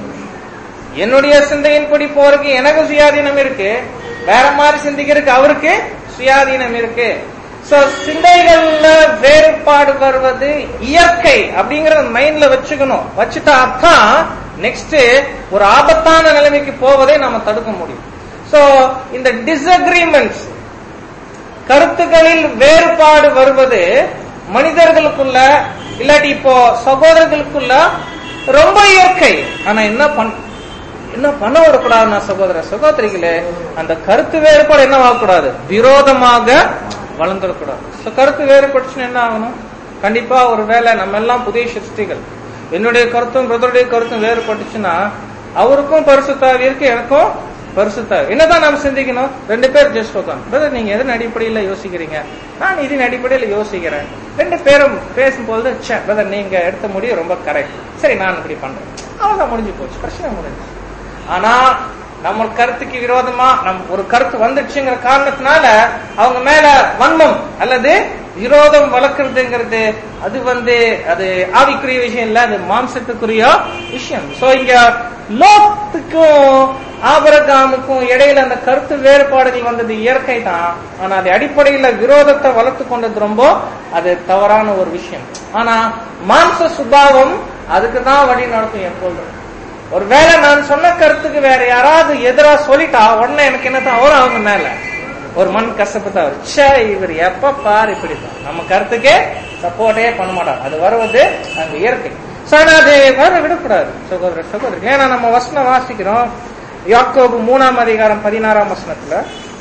என்னுடைய சிந்தையின்படி போறதுக்கு எனக்கு சுயாதீனம் இருக்கு வேற மாதிரி சிந்திக்கிறதுக்கு அவருக்கு சுயாதீனம் இருக்கு சோ சிந்தைகள்ல வேறுபாடு வருவது இயற்கை அப்படிங்கறத மைண்ட்ல வச்சுக்கணும் வச்சுட்டா தான் நெக்ஸ்ட் ஒரு ஆபத்தான நிலைமைக்கு போவதை நம்ம தடுக்க முடியும் சோ இந்த டிஸ்அக்ரிமெண்ட்ஸ் கருத்துக்களில் வேறுபாடு வருவது மனிதர்களுக்குள்ள இல்லாட்டி இப்போ சகோதரர்களுக்குள்ள ரொம்ப இயற்கை ஆனா என்ன பண் என்ன பண்ண விடக்கூடாதுன்னா சகோதர சகோதரிகளே அந்த கருத்து வேறுபாடு என்ன ஆகக்கூடாது விரோதமாக வளர்ந்துடக்கூடாது So, கருத்து வேறுபட்டுச்சுன்னா என்ன ஆகணும் கண்டிப்பா ஒரு வேளை நம்ம எல்லாம் புதிய சிருஷ்டிகள் என்னுடைய கருத்தும் பிரதருடைய கருத்தும் வேறுபட்டுச்சுன்னா அவருக்கும் பரிசுத்தாவி இருக்கு எனக்கும் பரிசுத்தாவி என்னதான் நாம் சிந்திக்கணும் ரெண்டு பேர் ஜஸ்ட் உட்காந்து பிரதர் நீங்க எதன் அடிப்படையில யோசிக்கிறீங்க நான் இதன் அடிப்படையில யோசிக்கிறேன் ரெண்டு பேரும் பேசும்போது ச்சே பிரதர் நீங்க எடுத்த முடிவு ரொம்ப கரெக்ட் சரி நான் இப்படி பண்றேன் அவ்வளவுதான் முடிஞ்சு போச்சு பிரச்சனை முடிஞ்சு ஆனா நம்ம கருத்துக்கு விரோதமா நம் ஒரு கருத்து வந்துடுச்சுங்கிற காரணத்தினால அவங்க மேல வன்மம் அல்லது விரோதம் வளர்க்கறதுங்கிறது அது வந்து அது ஆவிக்குரிய விஷயம் இல்ல அது மாம்சத்துக்குரிய விஷயம் சோ இங்க லோத்துக்கும் ஆபரகாமுக்கும் இடையில அந்த கருத்து வேறுபாடுகள் வந்தது இயற்கை தான் ஆனா அது அடிப்படையில விரோதத்தை வளர்த்து கொண்டது ரொம்ப அது தவறான ஒரு விஷயம் ஆனா மாம்ச சுபாவம் அதுக்கு தான் வழி நடத்தும் எப்பொழுதும் ஒருவேளை நான் சொன்ன கருத்துக்கு வேற யாராவது எதிரா சொல்லிட்டா உடனே எனக்கு என்ன தான் வரும் அவங்க மேல ஒரு மண் கசப்பு தான் வரும். ச்சே இவர் எப்ப பாரு இப்படிதான் நம்ம கருத்துக்கே சப்போர்ட்டே பண்ண மாட்டாங்க அது வருவது அங்க இயற்கை So, ஆனா அது வர விடக்கூடாது சகோதர சகோதரி ஏன்னா நம்ம வசனம் வாசிக்கிறோம் யாக்கோபு மூணாம் அதிகாரம் பதினாறாம் வசனத்துல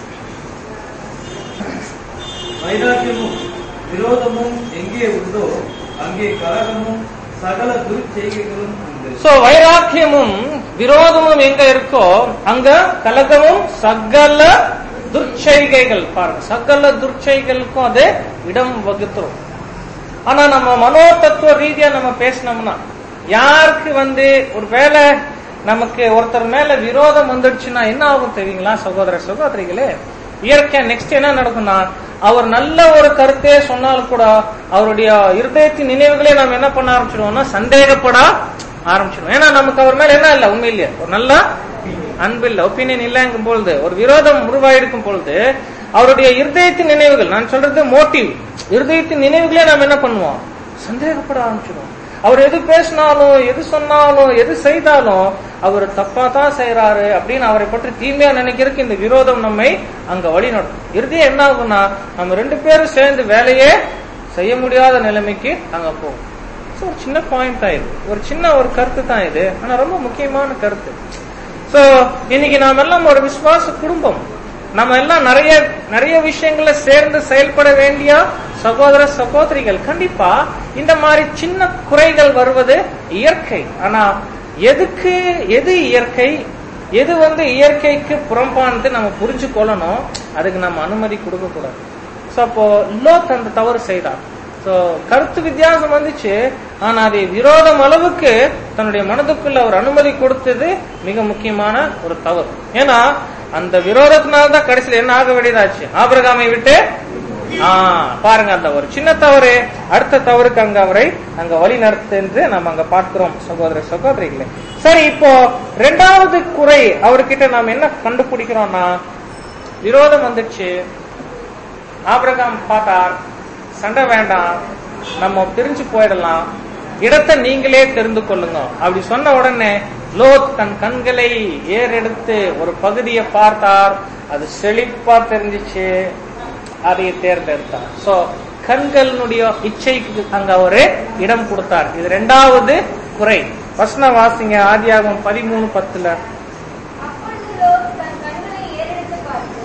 வைராக்கியமும் விரோதமும் எங்கே உண்டோ அங்கே கலகமும் சகல துர்ச்செய்கைகளும் உண்டு சோ வைராக்கியமும் விரோதமும் எங்க இருக்கோ அங்க கலகமும் சகல துர்ச்செய்கைகள் பாருங்க சகல துர்ச்செய்களுக்கும் அது இடம் வகுத்துரும் ஆனா நம்ம மனோ தத்துவ ரீதியா நம்ம பேசினோம்னா யாருக்கு வந்து ஒரு வேலை நமக்கு ஒருத்தர் மேல விரோதம் வந்துடுச்சுன்னா என்ன ஆகும் தெரியுங்களா சகோதர சகோதரிகளே இயற்கையா நெக்ஸ்ட் என்ன நடக்கும்னா அவர் நல்ல ஒரு கருத்தே சொன்னாலும் கூட அவருடைய இருதயத்தின் நினைவுகளே நம்ம என்ன பண்ண ஆரம்பிச்சிடுவோம்னா சந்தேகப்பட ஆரம்பிச்சிடுவோம் ஏன்னா நமக்கு அவர் மேல என்ன இல்ல உண்மையிலேயே ஒரு நல்ல அன்பு இல்ல ஒப்பீனியன் இல்லைங்கும் பொழுது ஒரு விரோதம் உருவாயிருக்கும் பொழுது அவருடைய இருதயத்தின் நினைவுகள் நான் சொல்றது மோட்டிவ் இருதயத்தின் நினைவுகளே நாம் என்ன பண்ணுவோம் சந்தேகப்பட ஆரம்பிச்சிடுவோம் அவர் எது பேசினாலும் எது சொன்னாலும் எது செய்தாலும் அவர் தப்பா தான் செய்யறாரு அப்படின்னு அவரை பற்றி தீமையா நினைக்கிறதுக்கு இந்த விரோதம் நம்மை அங்க வழி நடத்தும் இறுதியா என்ன ஆகும்னா நம்ம ரெண்டு பேரும் சேர்ந்து வேலையே செய்ய முடியாத நிலைமைக்கு அங்க போகும் So, ஒரு சின்ன பாயிண்ட் தான் இது ஒரு சின்ன ஒரு கருத்து தான் இது ஆனா ரொம்ப முக்கியமான கருத்து சோ இன்னைக்கு நாம எல்லாம் ஒரு விசுவாச குடும்பம் நம்ம எல்லாம் நிறைய நிறைய விஷயங்கள சேர்ந்து செயல்பட வேண்டிய சகோதர சகோதரிகள் கண்டிப்பா இந்த மாதிரி சின்ன குறைகள் வருவது இயற்கை ஆனா எதுக்கு எது இயற்கை எது வந்து இயற்கைக்கு புறம்பானது நம்ம புரிஞ்சு கொள்ளணும் அதுக்கு நம்ம அனுமதி கொடுக்க கூடாது சோ அப்போ லோத் அந்த தவறு செய்தார் சோ கருத்து வித்தியாசம் வந்துச்சு ஆனா அதை விரோதம் அளவுக்கு தன்னுடைய மனதுக்குள்ள அவர் அனுமதி கொடுத்தது மிக முக்கியமான ஒரு தவறு ஏன்னா அந்த விரோதத்தினால தான் கடைசியில் என்ன ஆக வேண்டியதாச்சு ஆபிரகாமை விட்டு ஆ பாருங்க அந்த ஒரு சின்ன தவறு அடுத்த தவறுக்கு அங்க அவரை அங்க வழி நடத்து என்று நம்ம அங்க பார்க்கிறோம் சகோதர சகோதரிகளே சரி இப்போ ரெண்டாவது குறை அவர்கிட்ட நாம் என்ன கண்டுபிடிக்கிறோம்னா விரோதம் வந்துச்சு ஆபிரகாம் பார்த்தார் சண்டை வேண்டாம் நம்ம பிரிஞ்சு போயிடலாம் இடத்தை நீங்களே தெரிந்து கொள்ளுங்க அப்படி சொன்ன உடனே லோத் தன் கண்களை ஏறெடுத்து ஒரு பகுதியை பார்த்தார் அது செழிப்பா தெரிஞ்சிச்சு அதை தேர்ந்தெடுத்தார் சோ கண்களினுடைய இச்சைக்கு அங்க அவரு இடம் கொடுத்தார் இது ரெண்டாவது குறை வசன வாசிங்க ஆதியாகம் பதிமூணு பத்துல அப்பொழுது லோத் தன் கண்களை ஏறெடுத்து பார்த்து,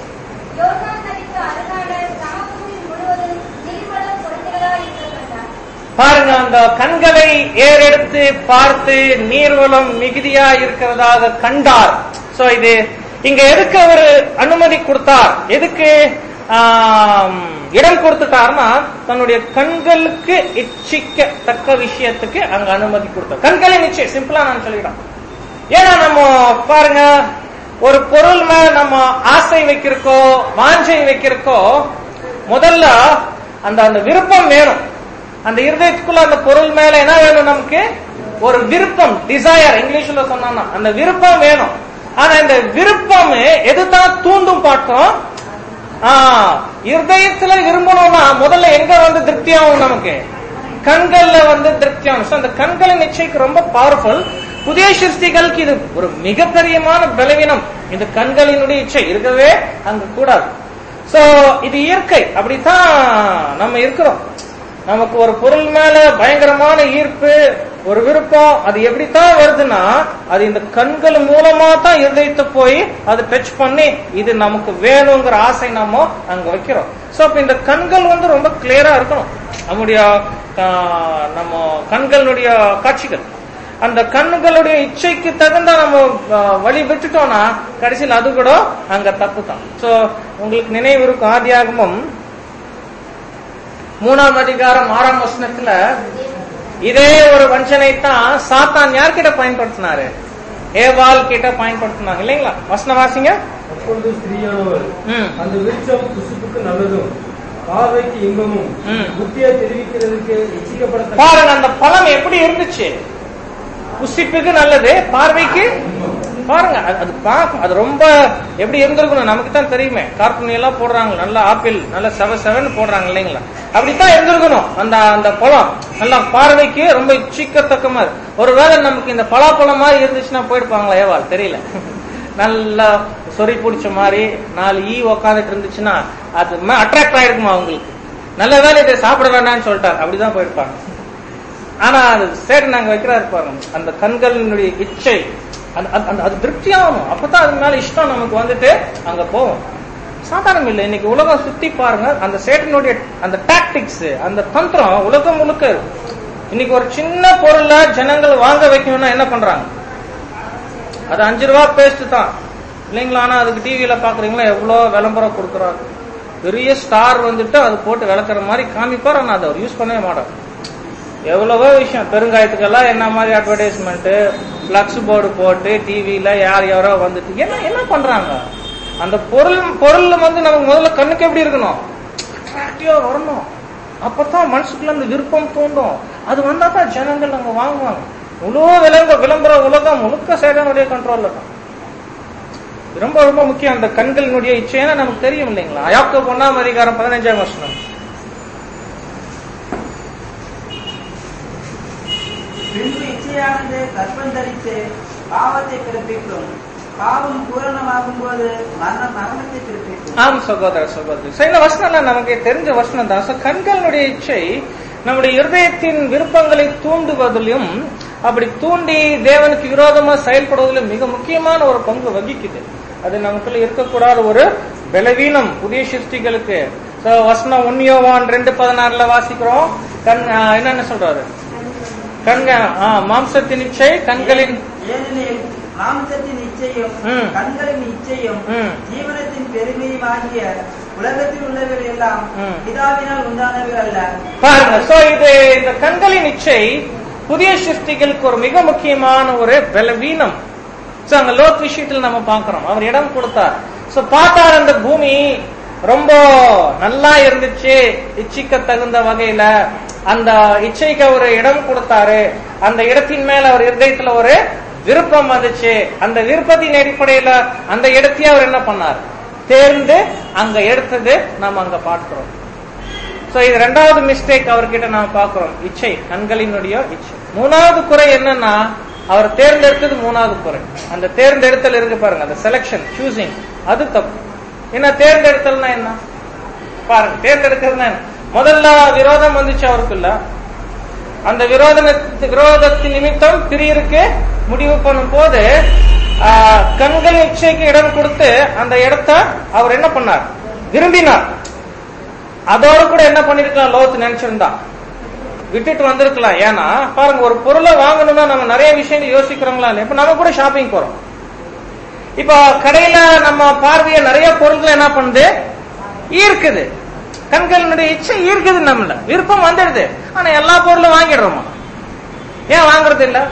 யோர்தான் நதிக்கு அருகான சமபூமி முழுவதும் நீர்வளம் பொருந்துகிறதா என்று கண்டான். பாருங்க பாருங்க அந்த கண்களை ஏறெடுத்து பார்த்து நீர்வளம் மிகுதியா இருக்கிறதாக கண்டார் சோ இது இங்க எதுக்கு அவர் அனுமதி கொடுத்தார் எதுக்கு ஆம், இடம் கொடுத்துட்டார்னா தன்னுடைய கண்களுக்கு இச்சிக்கத்தக்க விஷயத்துக்கு அங்க அனுமதி கொடுத்தார் கண்களை நிச்சயம் சிம்பிளா நான் சொல்லிடுறேன் ஏன்னா நம்ம பாருங்க ஒரு பொருள் மேல நம்ம ஆசை வைக்கிறக்கோ வாஞ்சை வைக்கிறக்கோ முதல்ல அந்த அந்த விருப்பம் வேணும் அந்த இருதயத்துக்குள்ள அந்த பொருள் மேல என்ன வேணும் நமக்கு ஒரு விருப்பம் டிசையர் இங்கிலீஷ்ல சொன்னா அந்த விருப்பம் வேணும் ஆனா இந்த விருப்பம் எதுதான் தூண்டும் பார்த்தோம் ஆஹ் இருதயத்துல விரும்பணும்னா முதல்ல எங்க வந்து திருப்தி ஆகும் நமக்கு கண்கள்ல வந்து திருப்தி ஆகும் So, அந்த கண்களின் நிச்சயிக்கு ரொம்ப பவர்ஃபுல் புதிய சிருஷ்டிகளுக்கு இது ஒரு மிகப்பெரியமான பலவீனம் இந்த கண்களினுடைய இச்சை இருக்கவே அங்க கூடாது சோ இது இயற்கை அப்படித்தான் நம்ம இருக்கிறோம் நமக்கு ஒரு பொருள் மேல பயங்கரமான ஈர்ப்பு ஒரு விருப்பம் அது எப்படித்தான் வருதுன்னா அது இந்த கண்கள் மூலமா தான் இருதயத்தை போய் அது டச் பண்ணி இது நமக்கு வேணுங்கிற ஆசை நாம அங்க வைக்கிறோம் சோ அப்ப இந்த கண்கள் வந்து ரொம்ப கிளியரா இருக்கணும் நம்முடைய ஆஹ், நம்ம கண்களுடைய காட்சிகள் அந்த கண்களுடைய இச்சைக்கு தகுந்த நம்ம ஆஹ், வழி விட்டுட்டோம்னா கடைசியில் அது கூட அங்க தப்பு தான் சோ உங்களுக்கு நினைவு இருக்கும் ஆதியாகமம் மூணாம் அதிகாரம் ஆறாம் வசனத்துல இதே ஒரு வஞ்சனை தான் சாத்தான் யார்கிட்ட பயன்படுத்தினாரு ஏவாள் கிட்ட பயன்படுத்தினாங்க இல்லைங்களா வசனம் வாசிங்க அப்பொழுது ஸ்திரீயானவர் ம். அந்த விருட்சம் புசுப்புக்கு நல்லதும் பார்வைக்கு இன்பமும் ம். புத்தியை தெரிவிக்கிறதுக்கு இச்சிக்கப்படத்தக்க பாருங்க அந்த பழம் எப்படி இருந்துச்சு புசிப்புக்கு நல்லது பார்வைக்கு பாருங்க அது- அது பார்க்கும் அது ரொம்ப எப்படி இருந்திருக்கணும் நமக்கு தான் தெரியுமே கார்ட்டூன் எல்லாம் போடுறாங்க நல்ல ஆப்பிள் நல்ல செவ செவன் போடுறாங்க இல்லைங்களா அப்படித்தான் இருந்திருக்கணும் அந்த அந்த பழம் நல்லா பார்வைக்கு ரொம்ப இச்சிக்கத்தக்க மாதிரி ஒருவேளை நமக்கு இந்த பலாப்பழம் மாதிரி இருந்துச்சுன்னா போயிருப்பாங்களா ஏவாள் தெரியல நல்லா சொறி பிடிச்ச மாதிரி நாலு ஈ உக்காந்துட்டு இருந்துச்சுன்னா அது அட்ராக்ட் ஆயிருக்குமா அவங்களுக்கு நல்ல வேலை இதை சாப்பிட வேண்டாம்னு சொல்லிட்டார் அப்படிதான் போயிருப்பாங்க ஆனா அது சரி நாங்க வைக்கிறாரு பாருங்க அந்த கண்களினுடைய இச்சை அந்த- அந்த- அந்த- அது திருப்தி ஆகணும் அப்பதான் அது மேல இஷ்டம் நமக்கு வந்துட்டு அங்க போகும் சாதாரணம் இல்லை இன்னைக்கு உலகம் சுத்தி பாருங்க அந்த சேட்டனுடைய அந்த டாக்டிக்ஸ் அந்த தந்திரம் உலகம் முழுக்க இருக்கு. இன்னைக்கு ஒரு சின்ன பொருளை ஜனங்கள் வாங்க வைக்கணும்னா என்ன பண்றாங்க அது அஞ்சு ரூபா பேஸ்ட் தான் இல்லைங்களா ஆனா அதுக்கு டிவியில பாக்குறீங்களா எவ்வளவு விளம்பரம் கொடுக்குறாங்க பெரிய ஸ்டார் வந்துட்டு அது போட்டு விளக்குற மாதிரி காமிப்பார் ஆனா அதை அவர் யூஸ் பண்ணவே மாட்டார் எவ்வளவோ விஷயம் பெருங்காயத்துக்கெல்லாம் என்ன மாதிரி அட்வர்டைஸ்மெண்ட் பிளக்ஸ் போர்டு போட்டு டிவியில யார் யாரோ வந்துட்டு என்ன என்ன பண்றாங்க அந்த பொருள் பொருள் வந்து நமக்கு முதல்ல கண்ணுக்கு எப்படி இருக்கணும் அட்ராக்டிவா வரணும் அப்பதான் மனசுக்குள்ள அந்த விருப்பம் தூண்டும் அது வந்தா தான் ஜனங்கள் அங்க வாங்குவாங்க முழு விளம்ப விளம்பர உலகம் முழுக்க சேதனுடைய கண்ட்ரோல்ல தான் இது ரொம்ப ரொம்ப முக்கியம் அந்த கண்களினுடைய இச்சையான நமக்கு தெரியும் இல்லைங்களா யாக்கோ ஒன்னாம் அதிகாரம் பதினஞ்சாம் வருஷம் பின்பு இச்சையானது கற்பம் தரித்து பாவத்தை பிறப்பிக்கும் பாவம் பூரணமாகும் போது மரண மரணத்தை பிறப்பிக்கும் ஆம் சகோதர சகோதரி So, இந்த வசனம் நமக்கு தெரிஞ்ச வசனம் தான் So, கண்களுடைய இச்சை நம்முடைய இருதயத்தின் விருப்பங்களை தூண்டுவதிலும் அப்படி தூண்டி தேவனுக்கு விரோதமா செயல்படுவதிலும் மிக முக்கியமான ஒரு பங்கு வகிக்குது அது நமக்குள்ள இருக்கக்கூடாத ஒரு பலவீனம் புதிய சிருஷ்டிகளுக்கு So, வசனம் ஒன்னியோவான் ரெண்டு பதினாறுல வாசிக்கிறோம் கண் ஆ, என்னென்ன சொல்றாரு கண்க ஆ, மாம்சத்தின் இச்சை கண்களின் ஏனெனில் மாம்சத்தின் இச்சையும் ம். கண்களின் இச்சையும் ம். ஜீவனத்தின் பெருமையும் ஆகிய உலகத்தில் உள்ளவைகள் எல்லாம் ம். பிதாவினால் உண்டானவை அல்ல பாருங்க சோ இது இந்த கண்களின் இச்சை புதிய சிருஷ்டிகளுக்கு ஒரு மிக முக்கியமான ஒரு பலவீனம் சோ அங்க லோத் விஷயத்தில் நம்ம பார்க்கிறோம் அவர் இடம் கொடுத்தார் சோ பார்த்தார் அந்த பூமி ரொம்ப நல்லா இருந்துச்சு இச்சிக்க தகுந்த வகையில அந்த இச்சைக்கு அவர் இடம் கொடுத்தாரு அந்த இடத்தின் மேல அவர் இருதயத்துல ஒரு விருப்பம் வந்துச்சு அந்த விருப்பத்தின் அடிப்படையில அந்த இடத்தையே அவர் என்ன பண்ணார் தேர்ந்து அங்க எடுத்தது நம்ம அங்க பார்க்கிறோம் சோ இது ரெண்டாவது மிஸ்டேக் அவர்கிட்ட நாம பாக்குறோம் இச்சை கண்களினுடைய இச்சை மூணாவது குறை என்னன்னா அவர் தேர்ந்தெடுத்தது மூணாவது குறை அந்த தேர்ந்தெடுத்தல் இருக்கு பாருங்க அந்த செலக்ஷன் சூசிங் அது தப்பு என்ன தேர்ந்தெடுத்தல்னா என்ன பாருங்க தேர்ந்தெடுக்கிறதுனா என்ன முதல்ல விரோதம் வந்துச்சு அவருக்குள்ள அந்த விரோத விரோதத்தின் நிமித்தம் பிரியருக்கு முடிவு பண்ணும் போது ஆஹ், கண்கள் இச்சைக்கு இடம் கொடுத்து அந்த இடத்த அவர் என்ன பண்ணார் விரும்பினார் அதோட கூட என்ன பண்ணிருக்கலாம் லோத்து நினைச்சிருந்தா விட்டுட்டு வந்திருக்கலாம் ஏன்னா பாருங்க ஒரு பொருளை வாங்கணும்னா நம்ம நிறைய விஷயங்கள் யோசிக்கிறோங்களா இல்லையா? இப்ப நம்ம கூட ஷாப்பிங் போறோம் இப்ப கடையில நம்ம பார்வைய நிறைய பொருட்கள் என்ன பண்ணுது ஈர்க்குது கண்களினுடைய இச்சை ஈர்க்குது நம்மள விருப்பம் வந்துடுது ஆனா எல்லா பொருளும் வாங்கிடுறோமா ஏன் வாங்குறது இல்ல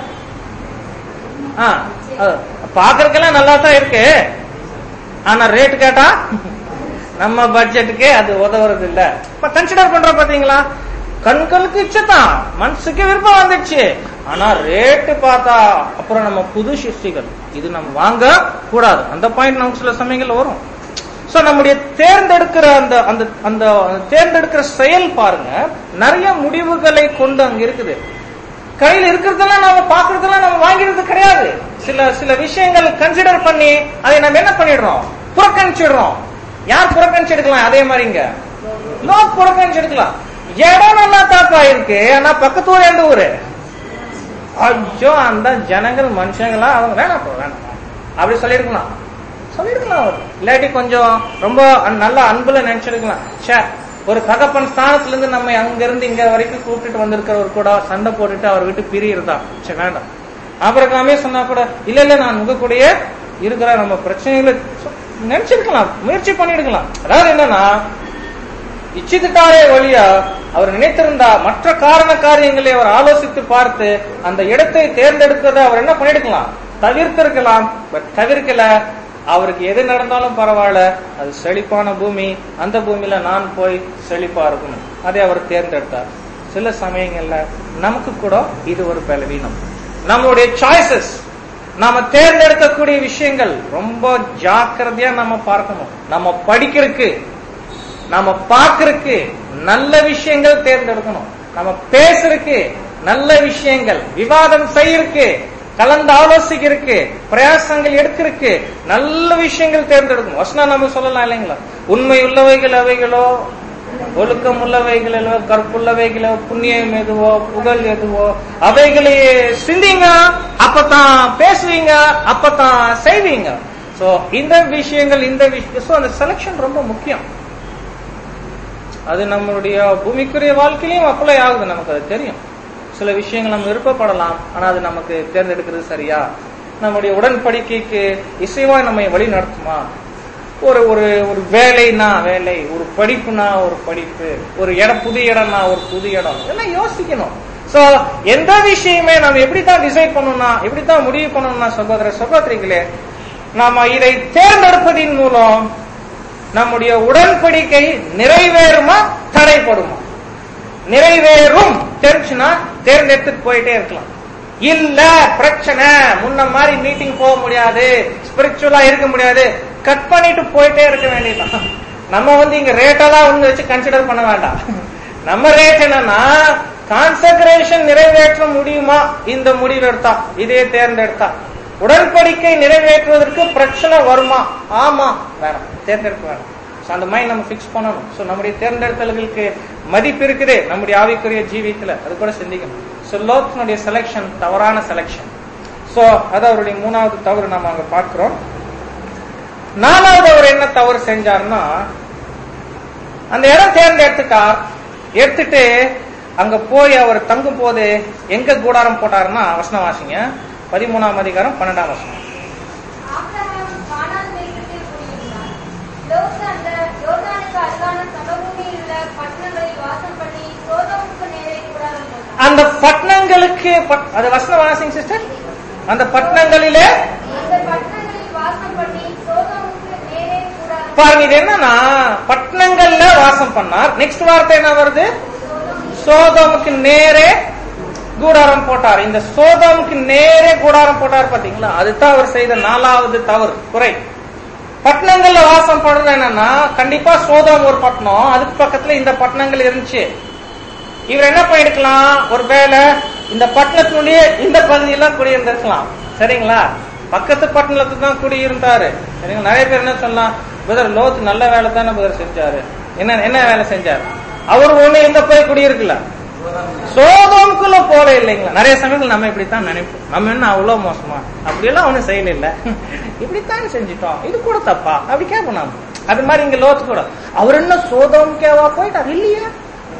ஆ, அது பாக்குறதுக்கெல்லாம் நல்லா தான் இருக்கு ஆனா ரேட் கேட்டா நம்ம பட்ஜெட்டுக்கு அது உதவுறது இல்ல இப்ப கன்சிடர் பண்றோம் பாத்தீங்களா கண்களுக்கு இச்சை தான் மனசுக்கு விருப்பம் வந்துடுச்சு ஆனா ரேட்டு பார்த்தா அப்புறம் நம்ம புது சிருஷ்டிகள் இது நம்ம வாங்க கூடாது அந்த பாயிண்ட் நமக்கு சில சமயங்கள்ல வரும் சோ நம்முடைய தேர்ந்தெடுக்கிற அந்த அந்த அந்த தேர்ந்தெடுக்கிற செயல் பாருங்க நிறைய முடிவுகளை கொண்டு அங்க இருக்குது கையில இருக்கிறதெல்லாம் நம்ம பாக்குறதெல்லாம் நம்ம வாங்கிறது கிடையாது சில சில விஷயங்கள் கன்சிடர் பண்ணி அதை நம்ம என்ன பண்ணிடுறோம் புறக்கணிச்சிடுறோம் யார் புறக்கணிச்சிருக்கலாம் அதே மாதிரிங்க லோக் புறக்கணிச்சிருக்கலாம் இடம் நல்லா தாப்பா இருக்கு ஆனா பக்கத்து ஊர் எந்த ஊரு ஐயோ அந்த ஜனங்கள் மனுஷங்களா அவங்க வேணாம் போ, வேணாம் அப்படி சொல்லிருக்கலாம் சொல்லிருக்கலாம் அவர் இல்லாட்டி கொஞ்சம் ரொம்ப அன்- நல்ல அன்புல நினைச்சிருக்கலாம் ச்சே ஒரு தகப்பன் ஸ்தானத்துல இருந்து நம்ம அங்க இருந்து இங்க வரைக்கும் கூப்பிட்டுட்டு வந்திருக்கிறவர் கூட சண்டை போட்டுட்டு அவர் விட்டு பிரியறதா சரி வேண்டாம் ஆபரகாமே சொன்னா கூட இல்ல இல்ல நான் உங்க கூடயே இருக்கிற நம்ம பிரச்சனைகளை சொ- நினைச்சிருக்கலாம் முயற்சி பண்ணிருக்கலாம் அதாவது என்னன்னா இச்சித்துட்டாரே வழியா அவர் நினைத்திருந்தா மற்ற காரண காரியங்களை அவர் ஆலோசித்து பார்த்து அந்த இடத்தை தேர்ந்தெடுக்கிறத அவர் என்ன பண்ணிருக்கலாம் தவிர்த்திருக்கலாம் பட் தவிர்க்கல அவருக்கு எது நடந்தாலும் பரவாயில்ல அது செழிப்பான பூமி அந்த பூமியில நான் போய் செழிப்பா இருக்கணும் அதை அவர் தேர்ந்தெடுத்தார் சில சமயங்கள்ல நமக்கு கூட இது ஒரு பலவீனம் நம்மளுடைய சாய்ஸஸ் நாம தேர்ந்தெடுக்கக்கூடிய விஷயங்கள் ரொம்ப ஜாக்கிரதையா நம்ம பார்க்கணும் நம்ம படிக்கிறதுக்கு நம்ம பார்க்கறதுக்கு நல்ல விஷயங்கள் தேர்ந்தெடுக்கணும் நம்ம பேசுறதுக்கு நல்ல விஷயங்கள் விவாதம் செய்யறதுக்கு கலந்து ஆலோசிக்கிறதுக்கு பிரயாசங்கள் எடுக்கிறதுக்கு நல்ல விஷயங்கள் தேர்ந்தெடுக்கணும் வசனம் நம்ம சொல்லலாம் இல்லைங்களா உண்மை உள்ளவைகள் அவைகளோ ஒழுக்கம் உள்ளவைகளோ கற்புள்ளவைகளோ புண்ணியம் எதுவோ புகழ் எதுவோ அவைகளை சிந்திங்க அப்பதான் பேசுவீங்க அப்பதான் செய்வீங்க சோ இந்த விஷயங்கள் இந்த விஷயம் சோ அந்த செலக்ஷன் ரொம்ப முக்கியம் அது நம்மளுடைய பூமிக்குரிய வாழ்க்கையிலும் அப்ளை ஆகுது நமக்கு அது தெரியும் சில விஷயங்கள் நம்ம விருப்பப்படலாம் ஆனா அது நமக்கு தேர்ந்தெடுக்கிறது சரியா நம்முடைய உடன்படிக்கைக்கு இசைவா நம்மை வழி நடத்துமா ஒரு ஒரு ஒரு வேலைனா வேலை ஒரு படிப்புனா ஒரு படிப்பு ஒரு இடம் புது இடம்னா ஒரு புது இடம் இதெல்லாம் யோசிக்கணும் சோ எந்த விஷயமே நம்ம எப்படி தான் டிசைட் பண்ணணும்னா எப்படி தான் முடிவு பண்ணணும்னா சகோதர சகோதரிகளே நாம இதை தேர்ந்தெடுப்பதின் மூலம் நம்முடைய உடன்படிக்கை நிறைவேறுமா தடைப்படுமா நிறைவேறும் தெரிஞ்சுன்னா தேர்ந்தெடுத்துட்டு போயிட்டே இருக்கலாம் இல்ல பிரச்சனை முன்ன மாதிரி மீட்டிங் போக முடியாது ஸ்பிரிச்சுவலா இருக்க முடியாது கட் பண்ணிட்டு போயிட்டே இருக்க வேண்டியதுதான் நம்ம வந்து இங்க ரேட்டெல்லாம் ஒண்ணு வச்சு கன்சிடர் பண்ண வேண்டாம் நம்ம ரேட் என்னன்னா கான்சென்ட்ரேஷன் நிறைவேற்ற முடியுமா இந்த முடிவு எடுத்தா இதே தேர்ந்தெடுத்தா உடன்படிக்கை நிறைவேற்றுவதற்கு பிரச்சனை வருமா ஆமா வேணாம் தேர்ந்தெடுக்க வேணாம் So, அந்த மைண்ட் நம்ம ஃபிக்ஸ் பண்ணணும் சோ நம்முடைய தேர்ந்தெடுத்தல்களுக்கு மதிப்பு இருக்குது நம்முடைய ஆவிக்குரிய ஜீவியத்துல அது கூட சிந்திக்கணும் சோ லோத்னுடைய செலெக்ஷன் தவறான செலெக்ஷன் சோ அது அவருடைய மூணாவது தவறு நம்ம அங்க பார்க்கிறோம் நாலாவது அவர் என்ன தவறு செஞ்சாருன்னா அந்த இடம் தேர்ந்தெடுத்துட்டார் எடுத்துட்டு அங்க போய் அவர் தங்கும் போது எங்க கூடாரம் போட்டாருன்னா வசனம் வாசிங்க பதிமூணாம் அதிகாரம் பன்னெண்டாம் வசனம் ஆபிரகாம் கானான் தேசத்தில் குடியிருந்தான். லோத்து அந்த யோர்தானுக்கு அருகான சமபூமியில் உள்ள பட்டணங்களில் வாசம் பண்ணி சோதோமுக்கு நேரே கூடாரம் போட்டான். அந்த பட்டணங்களுக்கு பட்- அது வசனம் வாசிங்க சிஸ்டர் அந்த பட்டணங்களிலே அந்த பட்டணங்களில் வாசம் பண்ணி சோதோமுக்கு நேரே கூடாரம் பாருங்க இது என்னன்னா பட்டணங்கள்ல வாசம் பண்ணார் நெக்ஸ்ட் வார்த்தை என்ன வருது சோதோமுக்கு நேரே கூடாரம் போட்டார் இந்த சோதோமுக்கு நேரே கூடாரம் போட்டார் பாத்தீங்களா அதுதான் அவர் செய்த நாலாவது தவறு குறை பட்டணங்கள்ல வாசம் பண்றது என்னன்னா கண்டிப்பா சோதோம் ஒரு பட்டணம் அதுக்கு பக்கத்துல இந்த பட்டணங்கள் இருந்துச்சு இவர் என்ன பண்ணிருக்கலாம் ஒருவேளை இந்த பட்டணத்தினுடைய இந்த பகுதியில குடியிருந்திருக்கலாம் சரிங்களா பக்கத்து பட்டணத்துல தான் குடியிருந்தாரு சரிங்களா நிறைய பேர் என்ன சொல்லலாம் புதர் லோத் நல்ல வேலை தானே புதர் செஞ்சாரு என்ன என்ன வேலை செஞ்சாரு அவர் ஒண்ணு எங்க போய் குடியிருக்கல சோதோம்குள்ள போல இல்லைங்களா நிறைய சமயங்கள் நம்ம இப்படித்தான் நினைப்போம் நம்ம என்ன அவ்வளவு மோசமா அப்படியெல்லாம் ஒண்ணும் செய்யல இல்ல இப்படித்தான் செஞ்சுட்டோம் இது கூட தப்பா அப்படி கேட்போம் நாம அது மாதிரி இங்க லோத்து கூட அவர் என்ன சோதோம்கேவா போயிட்டார் இல்லையா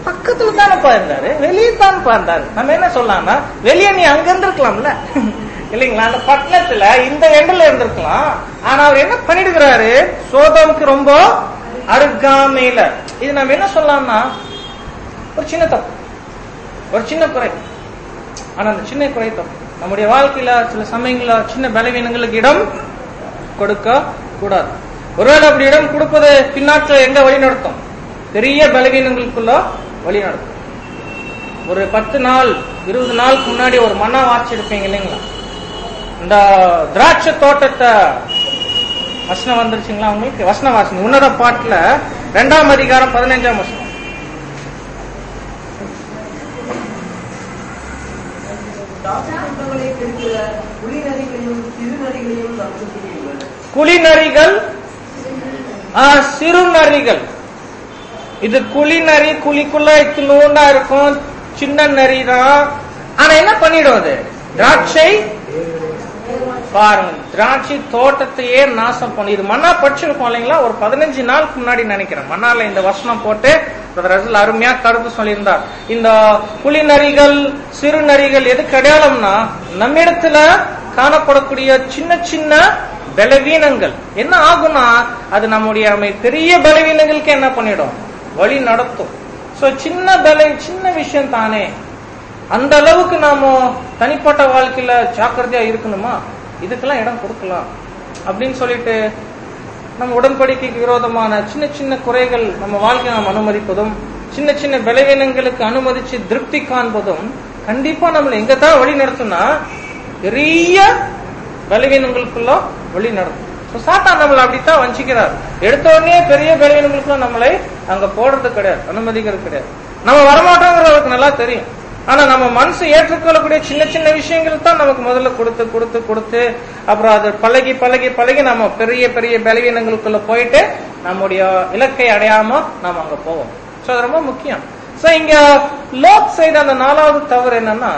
பக்கத்துல தானப்பா இருந்தாரு வெளியே தானப்பா இருந்தாரு நம்ம என்ன சொல்லலாம்னா வெளியே நீ அங்க இருந்திருக்கலாம்ல இல்லைங்களா அந்த பட்டணத்துல இந்த எண்டில் இருந்திருக்கலாம் ஆனா அவர் என்ன பண்ணிடுகிறாரு சோதமுக்கு ரொம்ப அருகாமையில இது நம்ம என்ன சொல்லலாம்னா ஒரு சின்ன தப்பு ஒரு சின்ன குறை ஆனா அந்த சின்ன குறை தப்பு நம்முடைய வாழ்க்கையில சில சமயங்கள சின்ன பலவீனங்களுக்கு இடம் கொடுக்க கூடாது ஒருவேளை அப்படி இடம் கொடுப்பது பின்னாட்கள் எங்க வழி நடத்தும் பெரிய பலவீனங்களுக்குள்ள வழி நடத்தும் ஒரு பத்து நாள் இருபது நாளுக்கு முன்னாடி ஒரு மண்ணா வாட்சி எடுப்பீங்க இல்லைங்களா இந்த திராட்சை தோட்டத்தை வசனம் வந்துருச்சுங்களா உங்களுக்கு வசன வாசனம் உன்னத பாட்டுல ரெண்டாம் அதிகாரம் பதினைஞ்சாம் வசனம் தாக்குதல்களை கெடுக்கிற புலி நதிகளையும் சிறு நதிகளையும் நாம் சுற்றியுள்ளன குளிநரிகள் ஆ, சிறு நரிகள் இது குழி நரி குழிக்குள்ள இத்தினூண்டா இருக்கும் சின்ன நரி தான் ஆனா என்ன பண்ணிடும் அது திராட்சை பாருங்க திராட்சை தோட்டத்தையே நாசம் பண்ணி இது மண்ணா படிச்சிருக்கோம் இல்லைங்களா ஒரு பதினஞ்சு நாளுக்கு முன்னாடி நினைக்கிறேன் மண்ணால இந்த வசனம் போட்டு பிரதர் ரசல் அருமையா கருத்து சொல்லியிருந்தார் இந்த புலி நரிகள் சிறு நரிகள் எதுக்கு அடையாளம்னா நம்மிடத்துல காணப்படக்கூடிய சின்ன சின்ன பலவீனங்கள் என்ன ஆகும்னா அது நம்முடைய அமை- பெரிய பலவீனங்களுக்கு என்ன பண்ணிடும் வழி நடத்தும் சோ சின்ன பல சின்ன விஷயம் தானே அந்த அளவுக்கு நாம தனிப்பட்ட வாழ்க்கையில ஜாக்கிரதையா இருக்கணுமா இதுக்கெல்லாம் இடம் கொடுக்கலாம் அப்படின்னு சொல்லிட்டு நம்ம உடன்படிக்கைக்கு விரோதமான சின்ன சின்ன குறைகள் நம்ம வாழ்க்கையை நாம் அனுமதிப்பதும் சின்ன சின்ன பலவீனங்களுக்கு அனுமதிச்சு திருப்தி காண்பதும் கண்டிப்பா நம்மளை எங்க தான் வழி நடத்தும்னா பெரிய பலவீனங்களுக்குள்ள வழி நடத்தும் So, சாத்தான் நம்மளை அப்படித்தான் வஞ்சிக்கிறார் எடுத்த உடனே பெரிய பலவீனங்களுக்குள்ள நம்மளை அங்க போடுறது கிடையாது அனுமதிக்கிறது கிடையாது நம்ம வரமாட்டோங்கிறது அவருக்கு நல்லா தெரியும் ஆனா நம்ம மனசு ஏற்றுக்கொள்ளக்கூடிய சின்ன சின்ன விஷயங்கள் தான் நமக்கு முதல்ல கொடுத்து கொடுத்து கொடுத்து அப்புறம் அது பழகி பழகி பழகி நம்ம பெரிய பெரிய பலவீனங்களுக்குள்ள போயிட்டு நம்முடைய இலக்கை அடையாம நாம அங்க போவோம் சோ அது ரொம்ப முக்கியம் சோ இங்க லோக் செய்த அந்த நாலாவது தவறு என்னன்னா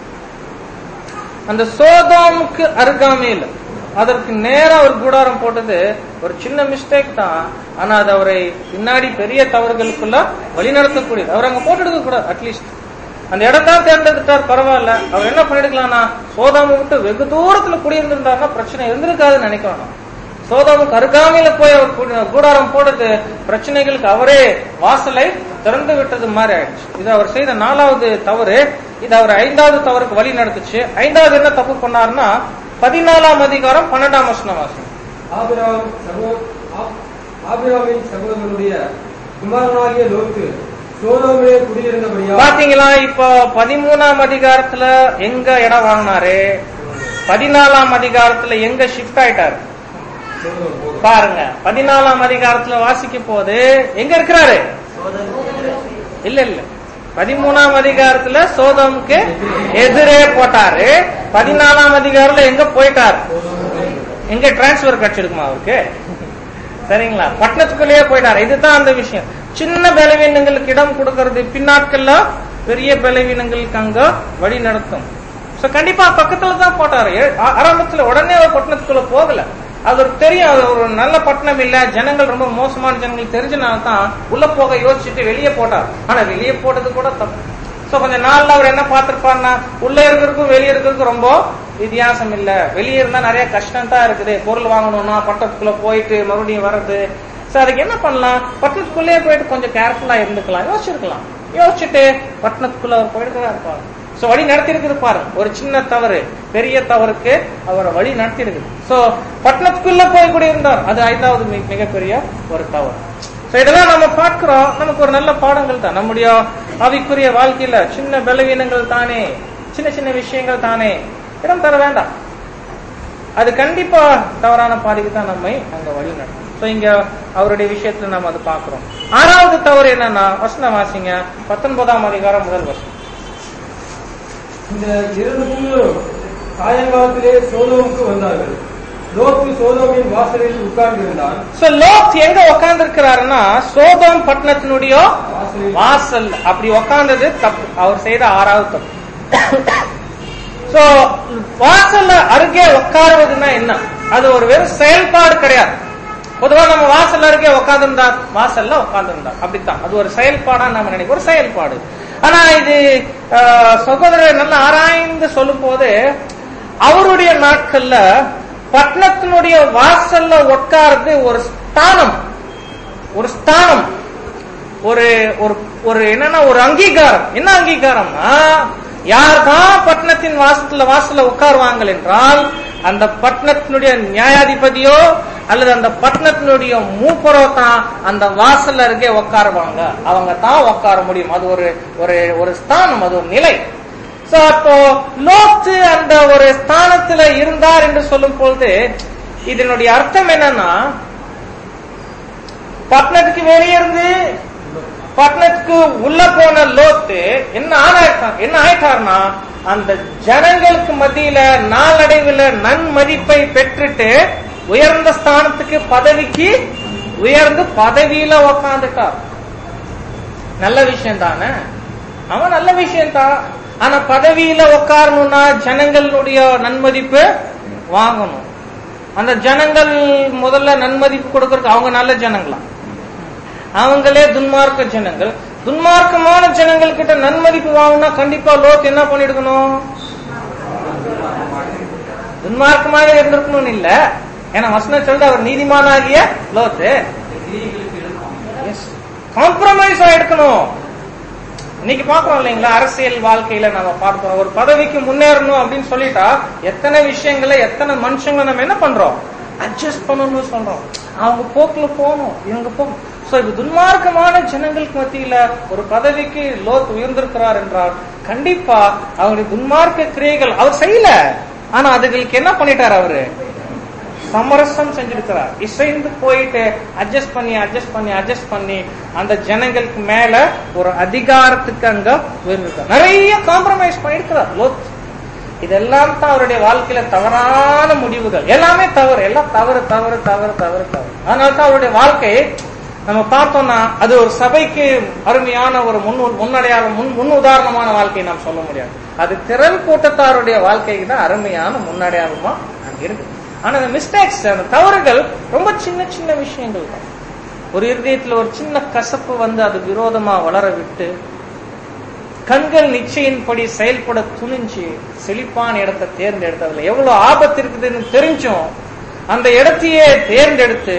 அந்த சோதோமுக்கு அருகாமையில் அதற்கு நேரா ஒரு கூடாரம் போட்டது ஒரு சின்ன மிஸ்டேக் தான் ஆனா அது அவரை பின்னாடி பெரிய தவறுகளுக்குள்ள வழிநடத்தக்கூடியது அவர் அங்க போட்டுடுக்க கூடாது அட்லீஸ்ட் அந்த இடம் தான் தேர்ந்தெடுத்தார் பரவாயில்ல அவர் என்ன பண்ணிருக்கலாம்னா சோதாமை விட்டு வெகு தூரத்துல குடியிருந்திருந்தாருன்னா பிரச்சனை இருந்திருக்காதுன்னு நினைக்கிறோம் சோதாமுக்கு அருகாமையில போய் அவர் கூ- கூடாரம் போடுறது பிரச்சனைகளுக்கு அவரே வாசலை திறந்து விட்டது மாதிரி ஆயிடுச்சு இது அவர் செய்த நாலாவது தவறு இது அவர் ஐந்தாவது தவறுக்கு வழி நடத்துச்சு ஐந்தாவது என்ன தப்பு பண்ணாருன்னா பதினாலாம் அதிகாரம் பன்னெண்டாம் வசனம் வாசனம் ஆபிராம் சகோ ஆப்- ஆபிராமின் சகோதரனுடைய குமாரனாகிய லோத்து சோதோமிலே குடியிருந்தபடியா பாத்தீங்களா இப்போ பதிமூணாம் அதிகாரத்துல எங்க இடம் வாங்கினாரு பதினாலாம் அதிகாரத்துல எங்க ஷிஃப்ட் ஆயிட்டாரு சோதோம் போகும். பாருங்க பதினாலாம் அதிகாரத்துல வாசிக்க போது எங்க இருக்கிறாரு இல்ல இல்ல பதிமூணாம் அதிகாரத்துல சோதமுக்கு எதிரே போட்டாரு பதினாலாம் அதிகாரத்துல எங்க போயிட்டாரு எங்க டிரான்ஸ்பர் கிடைச்சிருக்குமா அவருக்கு சரிங்களா பட்டணத்துக்குள்ளேயே போயிட்டாரு இதுதான் அந்த விஷயம் சின்ன பலவீனங்களுக்கு இடம் கொடுக்கறது பின்னாட்கள்ல பெரிய பலவீனங்களுக்கு அங்க வழி நடத்தும் சோ கண்டிப்பா பக்கத்துல தான் போட்டாரு ஏ- ஆ- ஆரம்பத்துல உடனே ஒரு பட்டணத்துக்குள்ள போகல அது ஒரு தெரியும் அது ஒரு நல்ல பட்டணம் இல்ல ஜனங்கள் ரொம்ப மோசமான ஜனங்கள் தெரிஞ்சனால தான் உள்ள போக யோசிச்சுட்டு வெளியே போட்டார் ஆனா வெளியே போட்டது கூட தப்பு சோ கொஞ்ச நாள்ல அவர் என்ன பார்த்திருப்பாருன்னா உள்ள இருக்கிறதுக்கும் வெளியே இருக்கிறதுக்கும் ரொம்ப வித்தியாசம் இல்ல வெளியே இருந்தா நிறைய கஷ்டம் தான் இருக்குது பொருள் வாங்கணும்னா பட்டணத்துக்குள்ள போயிட்டு மறுபடியும் வர்றது சோ அதுக்கு என்ன பண்ணலாம் பட்டணத்துக்குள்ளேயே போயிட்டு கொஞ்சம் கேர்ஃபுல்லா இருந்துக்கலாம் யோசிச்சிருக்கலாம் யோசிச்சுட்டு பட்டணத்துக்குள்ள அவர் போயிட்டு இருப்பாரு சோ வழி நடத்தி இருக்குது பாருங்க ஒரு சின்ன தவறு பெரிய தவறுக்கு அவர் வழி நடத்தி இருக்குது சோ பட்டணத்துக்குள்ள போய் கூட இருந்தார் அது ஐந்தாவது மி- மிகப்பெரிய ஒரு தவறு சோ இதெல்லாம் நம்ம பார்க்கிறோம் நமக்கு ஒரு நல்ல பாடங்கள் தான் நம்முடைய ஆவிக்குரிய வாழ்க்கையில சின்ன பலவீனங்கள் தானே சின்ன சின்ன விஷயங்கள் தானே இடம் தர வேண்டாம் அது கண்டிப்பா தவறான பாதைக்கு தான் நம்மை அங்க வழி நடத்தும் சோ இங்க அவருடைய விஷயத்துல நம்ம அது பார்க்கிறோம் ஆறாவது தவறு என்னன்னா வசனம் வாசிங்க பத்தொன்பதாம் அதிகாரம் முதல் வசனம் இந்த இரண்டு குழுவும் சாயங்காலத்திலே சோதோமுக்கு வந்தார்கள் லோத்து சோதோமின் வாசலில் உட்கார்ந்திருந்தான் சோ லோத் எங்க உட்கார்ந்து இருக்கிறாருன்னா சோதோம் பட்டணத்தினுடைய வாசலில் வாசல் அப்படி உட்கார்ந்தது தப்பு அவர் செய்த ஆறாவது தப்பு சோ வாசல்ல அருகே உட்காருவதுன்னா என்ன அது ஒரு வெறும் செயல்பாடு கிடையாது பொதுவா நம்ம வாசல்ல இருக்கே உட்காந்துருந்தா வாசல்ல உட்காந்துருந்தா அப்படித்தான் அது ஒரு செயல்பாடா நம்ம நினைக்கிறோம் ஒரு செயல்பாடு ஆனா இது ஆஹ், சகோதரர் நல்லா ஆராய்ந்து சொல்லும் போது அவருடைய நாட்கள்ல பட்டணத்தினுடைய வாசல்ல உட்கார்றது ஒரு ஸ்தானம் ஒரு ஸ்தானம் ஒரு ஒரு ஒரு என்னன்னா ஒரு அங்கீகாரம் என்ன அங்கீகாரம்னா யார் தான் பட்டணத்தின் வாசல்ல வாசல்ல உட்காருவாங்க என்றால் அந்த பட்டணத்தினுடைய நியாயாதிபதியோ அல்லது அந்த பட்டணத்தினுடைய மூப்பரோ தான் அந்த வாசல்ல இருக்கே உட்காருவாங்க அவங்க தான் உட்கார முடியும் அது ஒரு ஒரு ஒரு ஸ்தானம் அது ஒரு நிலை சோ அப்போ லோத்து அந்த ஒரு ஸ்தானத்துல இருந்தார் என்று சொல்லும் பொழுது இதனுடைய அர்த்தம் என்னன்னா பட்டணத்துக்கு வெளியே இருந்து பட்டணத்துக்கு உள்ள போன லோத்து என்ன ஆனாயிட்டான் என்ன ஆயிட்டார்னா அந்த ஜனங்களுக்கு மத்தியில நாளடைவுல நன்மதிப்பை பெற்றுட்டு உயர்ந்த ஸ்தானத்துக்கு பதவிக்கு உயர்ந்து பதவியில உக்காந்துட்டார் நல்ல விஷயம் தானே அவன் நல்ல விஷயம் தான் ஆனா பதவியில உட்காரணும்னா ஜனங்களுடைய நன்மதிப்பு வாங்கணும் அந்த ஜனங்கள் முதல்ல நன்மதிப்பு கொடுக்கறதுக்கு அவங்க நல்ல ஜனங்களா அவங்களே துன்மார்க்க ஜனங்கள் துன்மார்க்கமான ஜனங்கள் கிட்ட நன்மதிப்பு வாங்கணும்னா கண்டிப்பா லோக் என்ன பண்ணிருக்கணும் துன்மார்க்கமாக இருந்திருக்கணும்னு இல்ல ஏன்னா வசனம் சொல்றது அவர் நீதிமானாகிய லோத்து காம்ப்ரமைஸ் எடுக்கணும் இன்னைக்கு பாக்குறோம் இல்லைங்களா அரசியல் வாழ்க்கையில நம்ம பார்க்கிறோம் ஒரு பதவிக்கு முன்னேறணும் அப்படின்னு சொல்லிட்டா எத்தனை விஷயங்களை எத்தனை மனுஷங்களை நம்ம என்ன பண்றோம் அட்ஜஸ்ட் பண்ணணும்னு சொல்றோம் அவங்க போக்குல போகணும் இவங்க போகணும் சோ இது துன்மார்க்கமான ஜனங்களுக்கு மத்தியில ஒரு பதவிக்கு லோத் உயர்ந்திருக்கிறார் என்றால் கண்டிப்பா அவருடைய துன்மார்க்க கிரியைகள் அவர் செய்யல ஆனா அதுகளுக்கு என்ன பண்ணிட்டார் அவரு சமரசம் செஞ்சிருக்கிறார் இசைந்து போயிட்டு அட்ஜஸ்ட் பண்ணி அட்ஜஸ்ட் பண்ணி அட்ஜஸ்ட் பண்ணி அந்த ஜனங்களுக்கு மேல ஒரு அதிகாரத்துக்கு அங்க உயர்ந்திருக்கார் நிறைய காம்ப்ரமைஸ் பண்ணிருக்கிறார் லோத் இதெல்லாம் தான் அவருடைய வாழ்க்கையில தவறான முடிவுகள் எல்லாமே தவறு எல்லாம் தவறு தவறு தவறு தவறு தவறு அதனால தான் அவருடைய வாழ்க்கை நம்ம பார்த்தோம்னா அது ஒரு சபைக்கு அருமையான ஒரு முன் முன்னடையாளம் முன் முன் உதாரணமான வாழ்க்கையை நாம் சொல்ல முடியாது அது திரள் கூட்டத்தாருடைய வாழ்க்கைக்கு தான் அருமையான முன்னடையாளமா அங்க இருக்கு ஆனா அந்த மிஸ்டேக்ஸ் அந்த தவறுகள் ரொம்ப சின்ன சின்ன விஷயங்கள் தான் ஒரு இருதயத்துல ஒரு சின்ன கசப்பு வந்து அது விரோதமா வளர விட்டு கண்கள் நிச்சயின்படி செயல்பட துணிஞ்சு செழிப்பான இடத்தை தேர்ந்தெடுத்து அதுல எவ்வளவு ஆபத்து இருக்குதுன்னு தெரிஞ்சும் அந்த இடத்தையே தேர்ந்தெடுத்து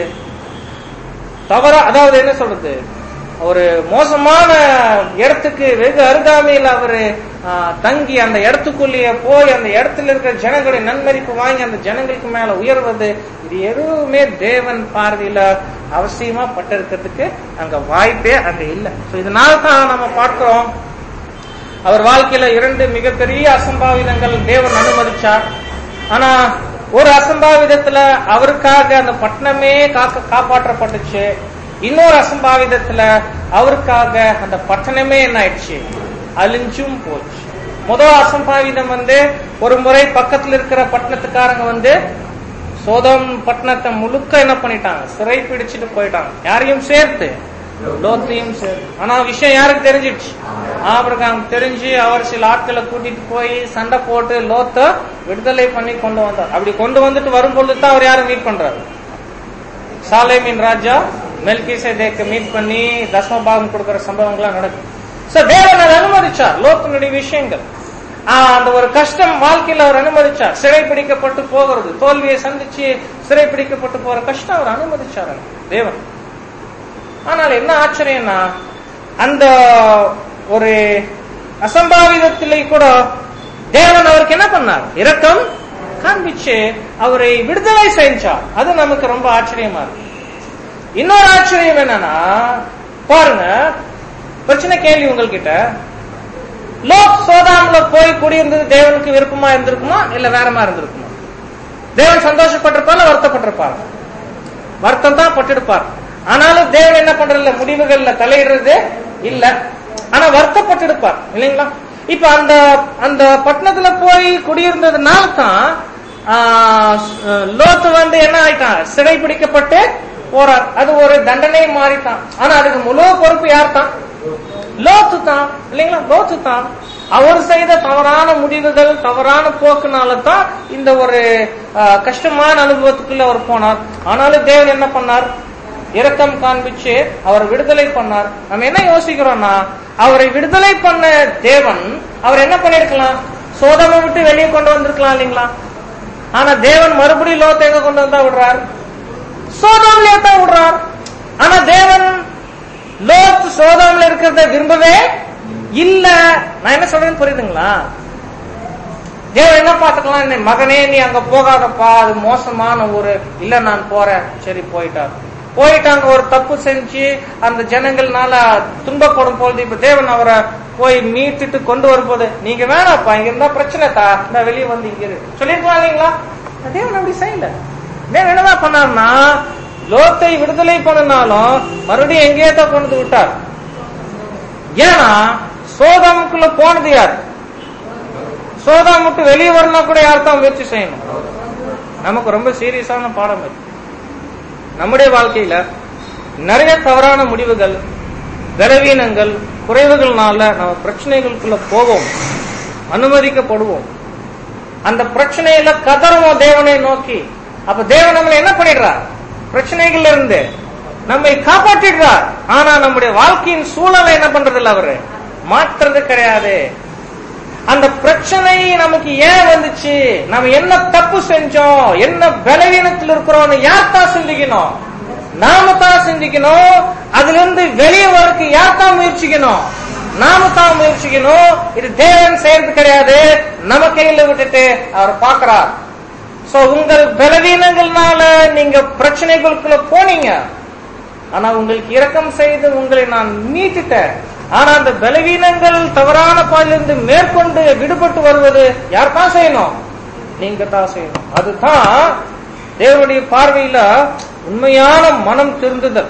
தவறா அதாவது என்ன சொல்றது ஒரு மோசமான இடத்துக்கு வெகு அருகாமையில் அவரு ஆ, தங்கி அந்த இடத்துக்குள்ளேயே போய் அந்த இடத்துல இருக்கிற ஜனங்களுடைய நன்மதிப்பு வாங்கி அந்த ஜனங்களுக்கு மேல உயர்வது இது எதுவுமே தேவன் பார்வையில அவசியமா பட்டிருக்கிறதுக்கு அங்க வாய்ப்பே அங்க இல்லை சோ இதனால தான் நம்ம பார்க்கிறோம் அவர் வாழ்க்கையில இரண்டு மிகப்பெரிய அசம்பாவிதங்கள் தேவன் அனுமதிச்சார் ஆனா ஒரு அசம்பாவிதத்துல அவருக்காக அந்த பட்டணமே காக்க காப்பாற்றப்பட்டுச்சு இன்னொரு அசம்பாவிதத்துல அவருக்காக அந்த பட்டணமே என்ன ஆயிடுச்சு அழிஞ்சும் போச்சு முதல் அசம்பாவிதம் வந்து ஒரு முறை பக்கத்துல இருக்கிற பட்டணத்துக்காரங்க வந்து சோதம் பட்டணத்தை முழுக்க என்ன பண்ணிட்டாங்க சிறை பிடிச்சிட்டு போயிட்டாங்க யாரையும் சேர்த்து லோத்தையும் சேர்த்து ஆனா விஷயம் யாருக்கு தெரிஞ்சிடுச்சு ஆபிரகாம் தெரிஞ்சு அவர் சில ஆட்களை கூட்டிட்டு போய் சண்டை போட்டு லோத்த விடுதலை பண்ணி கொண்டு வந்தார் அப்படி கொண்டு வந்துட்டு வரும்பொழுது தான் அவர் யாரும் மீட் பண்றாரு சாலேமின் ராஜா மெல்கிசேதேக்கு மீட் பண்ணி தசமபாகம் கொடுக்கிற சம்பவங்கள்லாம் நடக்கும் சோ தேவன் அதை அனுமதிச்சார் லோத்தினுடைய விஷயங்கள் ஆஹ் அந்த ஒரு கஷ்டம் வாழ்க்கையில அவர் அனுமதிச்சார் சிறை பிடிக்கப்பட்டு போகிறது தோல்வியை சந்திச்சு சிறை பிடிக்கப்பட்டு போற கஷ்டம் அவர் அனுமதிச்சார் தேவன் ஆனால் என்ன ஆச்சரியம்னா அந்த ஒரு அசம்பாவிதத்திலே கூட தேவன் அவருக்கு என்ன பண்ணார் இரக்கம் காண்பிச்சு அவரை விடுதலை செஞ்சார் அது நமக்கு ரொம்ப ஆச்சரியமா இருக்கு இன்னொரு ஆச்சரியம் என்னன்னா பாருங்க பிரச்சனை கேள்வி உங்ககிட்ட லோக் சோதாம்ல போய் குடியிருந்தது தேவனுக்கு விருப்பமா இருந்திருக்குமா இல்ல வேறமா இருந்திருக்குமா தேவன் சந்தோஷப்பட்டிருப்பார் இல்ல வருத்தப்பட்டிருப்பார் வருத்தம் தான் பட்டிருப்பார் ஆனாலும் தேவன் என்ன பண்றதில்ல முடிவுகள்ல தலையிடுறது இல்ல ஆனா வருத்தப்பட்டிருப்பார் இல்லைங்களா இப்ப அந்த அந்த பட்டணத்துல போய் குடியிருந்ததுனால தான் ஆஹ், லோத்து வந்து என்ன ஆயிட்டான் சிறை பிடிக்கப்பட்டு போறார் அது ஒரு தண்டனை மாறிட்டான் ஆனா அதுக்கு முழு பொறுப்பு யார் தான் லோத்து தான் இல்லைங்களா லோத்து தான் அவர் செய்த தவறான முடிவுகள் தவறான போக்குனால தான் இந்த ஒரு ஆஹ், கஷ்டமான அனுபவத்துக்குள்ள அவர் போனார் ஆனாலும் தேவன் என்ன பண்ணார் இரக்கம் காண்பிச்சு அவர் விடுதலை பண்ணார் நம்ம என்ன யோசிக்கிறோம்னா அவரை விடுதலை பண்ண தேவன் அவர் என்ன பண்ணிருக்கலாம் சோதனை விட்டு வெளியே கொண்டு வந்திருக்கலாம் இல்லைங்களா ஆனா தேவன் மறுபடியும் லோத்தை எங்க கொண்டு வந்தா விடுறார் சோதோம்லயே தான் விடுறார் ஆனா தேவன் லோத் சோதோம்ல இருக்கிறத விரும்பவே இல்ல நான் என்ன சொல்றேன்னு புரியுதுங்களா தேவன் என்ன பார்த்துக்கலாம் என்ன மகனே நீ அங்க போகாதப்பா அது மோசமான ஒரு இல்ல நான் போறேன் சரி போயிட்டார் போயிட்டு அங்க ஒரு தப்பு செஞ்சு அந்த ஜனங்கள்னால துன்பப்படும் பொழுது இப்ப தேவன் அவரை போய் மீட்டுட்டு கொண்டு வரும்போது நீங்க வேணாப்பா இங்க இருந்தா பிரச்சனை தா இந்த வெளியே வந்து இங்க இரு சொல்லிருக்கலாம் இல்லைங்களா தேவன் அப்படி செய்யல தேவன் என்னதான் பண்ணார்னா லோத்தை விடுதலை பண்ணினாலும் மறுபடியும் எங்கேயே தான் கொண்டு வந்து விட்டார் ஏன்னா சோதாமுக்குள்ள போனது யார் சோதாம் விட்டு வெளியே வரணும் கூட யார் தான் முயற்சி செய்யணும் நமக்கு ரொம்ப சீரியஸான பாடம் இது நம்முடைய வாழ்க்கையில நிறைய தவறான முடிவுகள் பலவீனங்கள் குறைவுகள்னால நம்ம பிரச்சனைகளுக்குள்ள போவோம் அனுமதிக்கப்படுவோம் அந்த பிரச்சனையில கதறுவோம் தேவனை நோக்கி அப்ப தேவன் நம்மளை என்ன பண்ணிடுறார் பிரச்சனைகள்ல இருந்து நம்மை காப்பாற்றிடுறார் ஆனா நம்முடைய வாழ்க்கையின் சூழலை என்ன பண்றது இல்ல அவரு மாற்றுறது கிடையாது அந்த பிரச்சனை நமக்கு ஏன் வந்துச்சு நம்ம என்ன தப்பு செஞ்சோம் என்ன பலவீனத்தில் இருக்கிறோம்னு யார் தான் சிந்திக்கணும் நாம தான் சிந்திக்கணும் அதுல இருந்து வெளியே வரக்கு யார் தான் முயற்சிக்கணும் நாம தான் முயற்சிக்கணும் இது தேவன் செய்யறது கிடையாது நம்ம கையில விட்டுட்டு அவர் பார்க்கிறார் சோ உங்கள் பலவீனங்கள்னால நீங்க பிரச்சனைகளுக்குள்ள போனீங்க ஆனா உங்களுக்கு இரக்கம் செய்து உங்களை நான் மீட்டுட்டேன் ஆனா அந்த பலவீனங்கள் தவறான பாதையிலிருந்து மேற்கொண்டு விடுபட்டு வருவது யார் தான் செய்யணும் நீங்க தான் செய்யணும் அதுதான் தேவனுடைய பார்வையில உண்மையான மனம் திருந்துதல்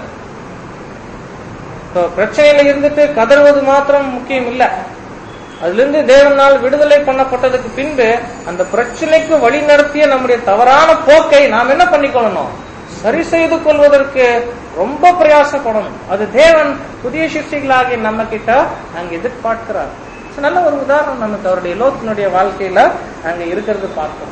So, பிரச்சனையில இருந்துட்டு கதறுவது மாத்திரம் முக்கியம் இல்ல அதுல இருந்து தேவனால் விடுதலை பண்ணப்பட்டதுக்கு பின்பு அந்த பிரச்சனைக்கு வழி நடத்திய நம்முடைய தவறான போக்கை நாம் என்ன பண்ணிக்கொள்ளணும் சரி செய்து கொள்வதற்கு ரொம்ப பிரயாசப்படணும் அது தேவன் புதிய சிருஷ்டிகளாகிய நம்ம கிட்ட அங்க எதிர்பார்க்கிறார் So, நல்ல ஒரு உதாரணம் நமக்கு அவருடைய லோத்தினுடைய வாழ்க்கையில அங்க இருக்கிறது பார்க்கிறோம்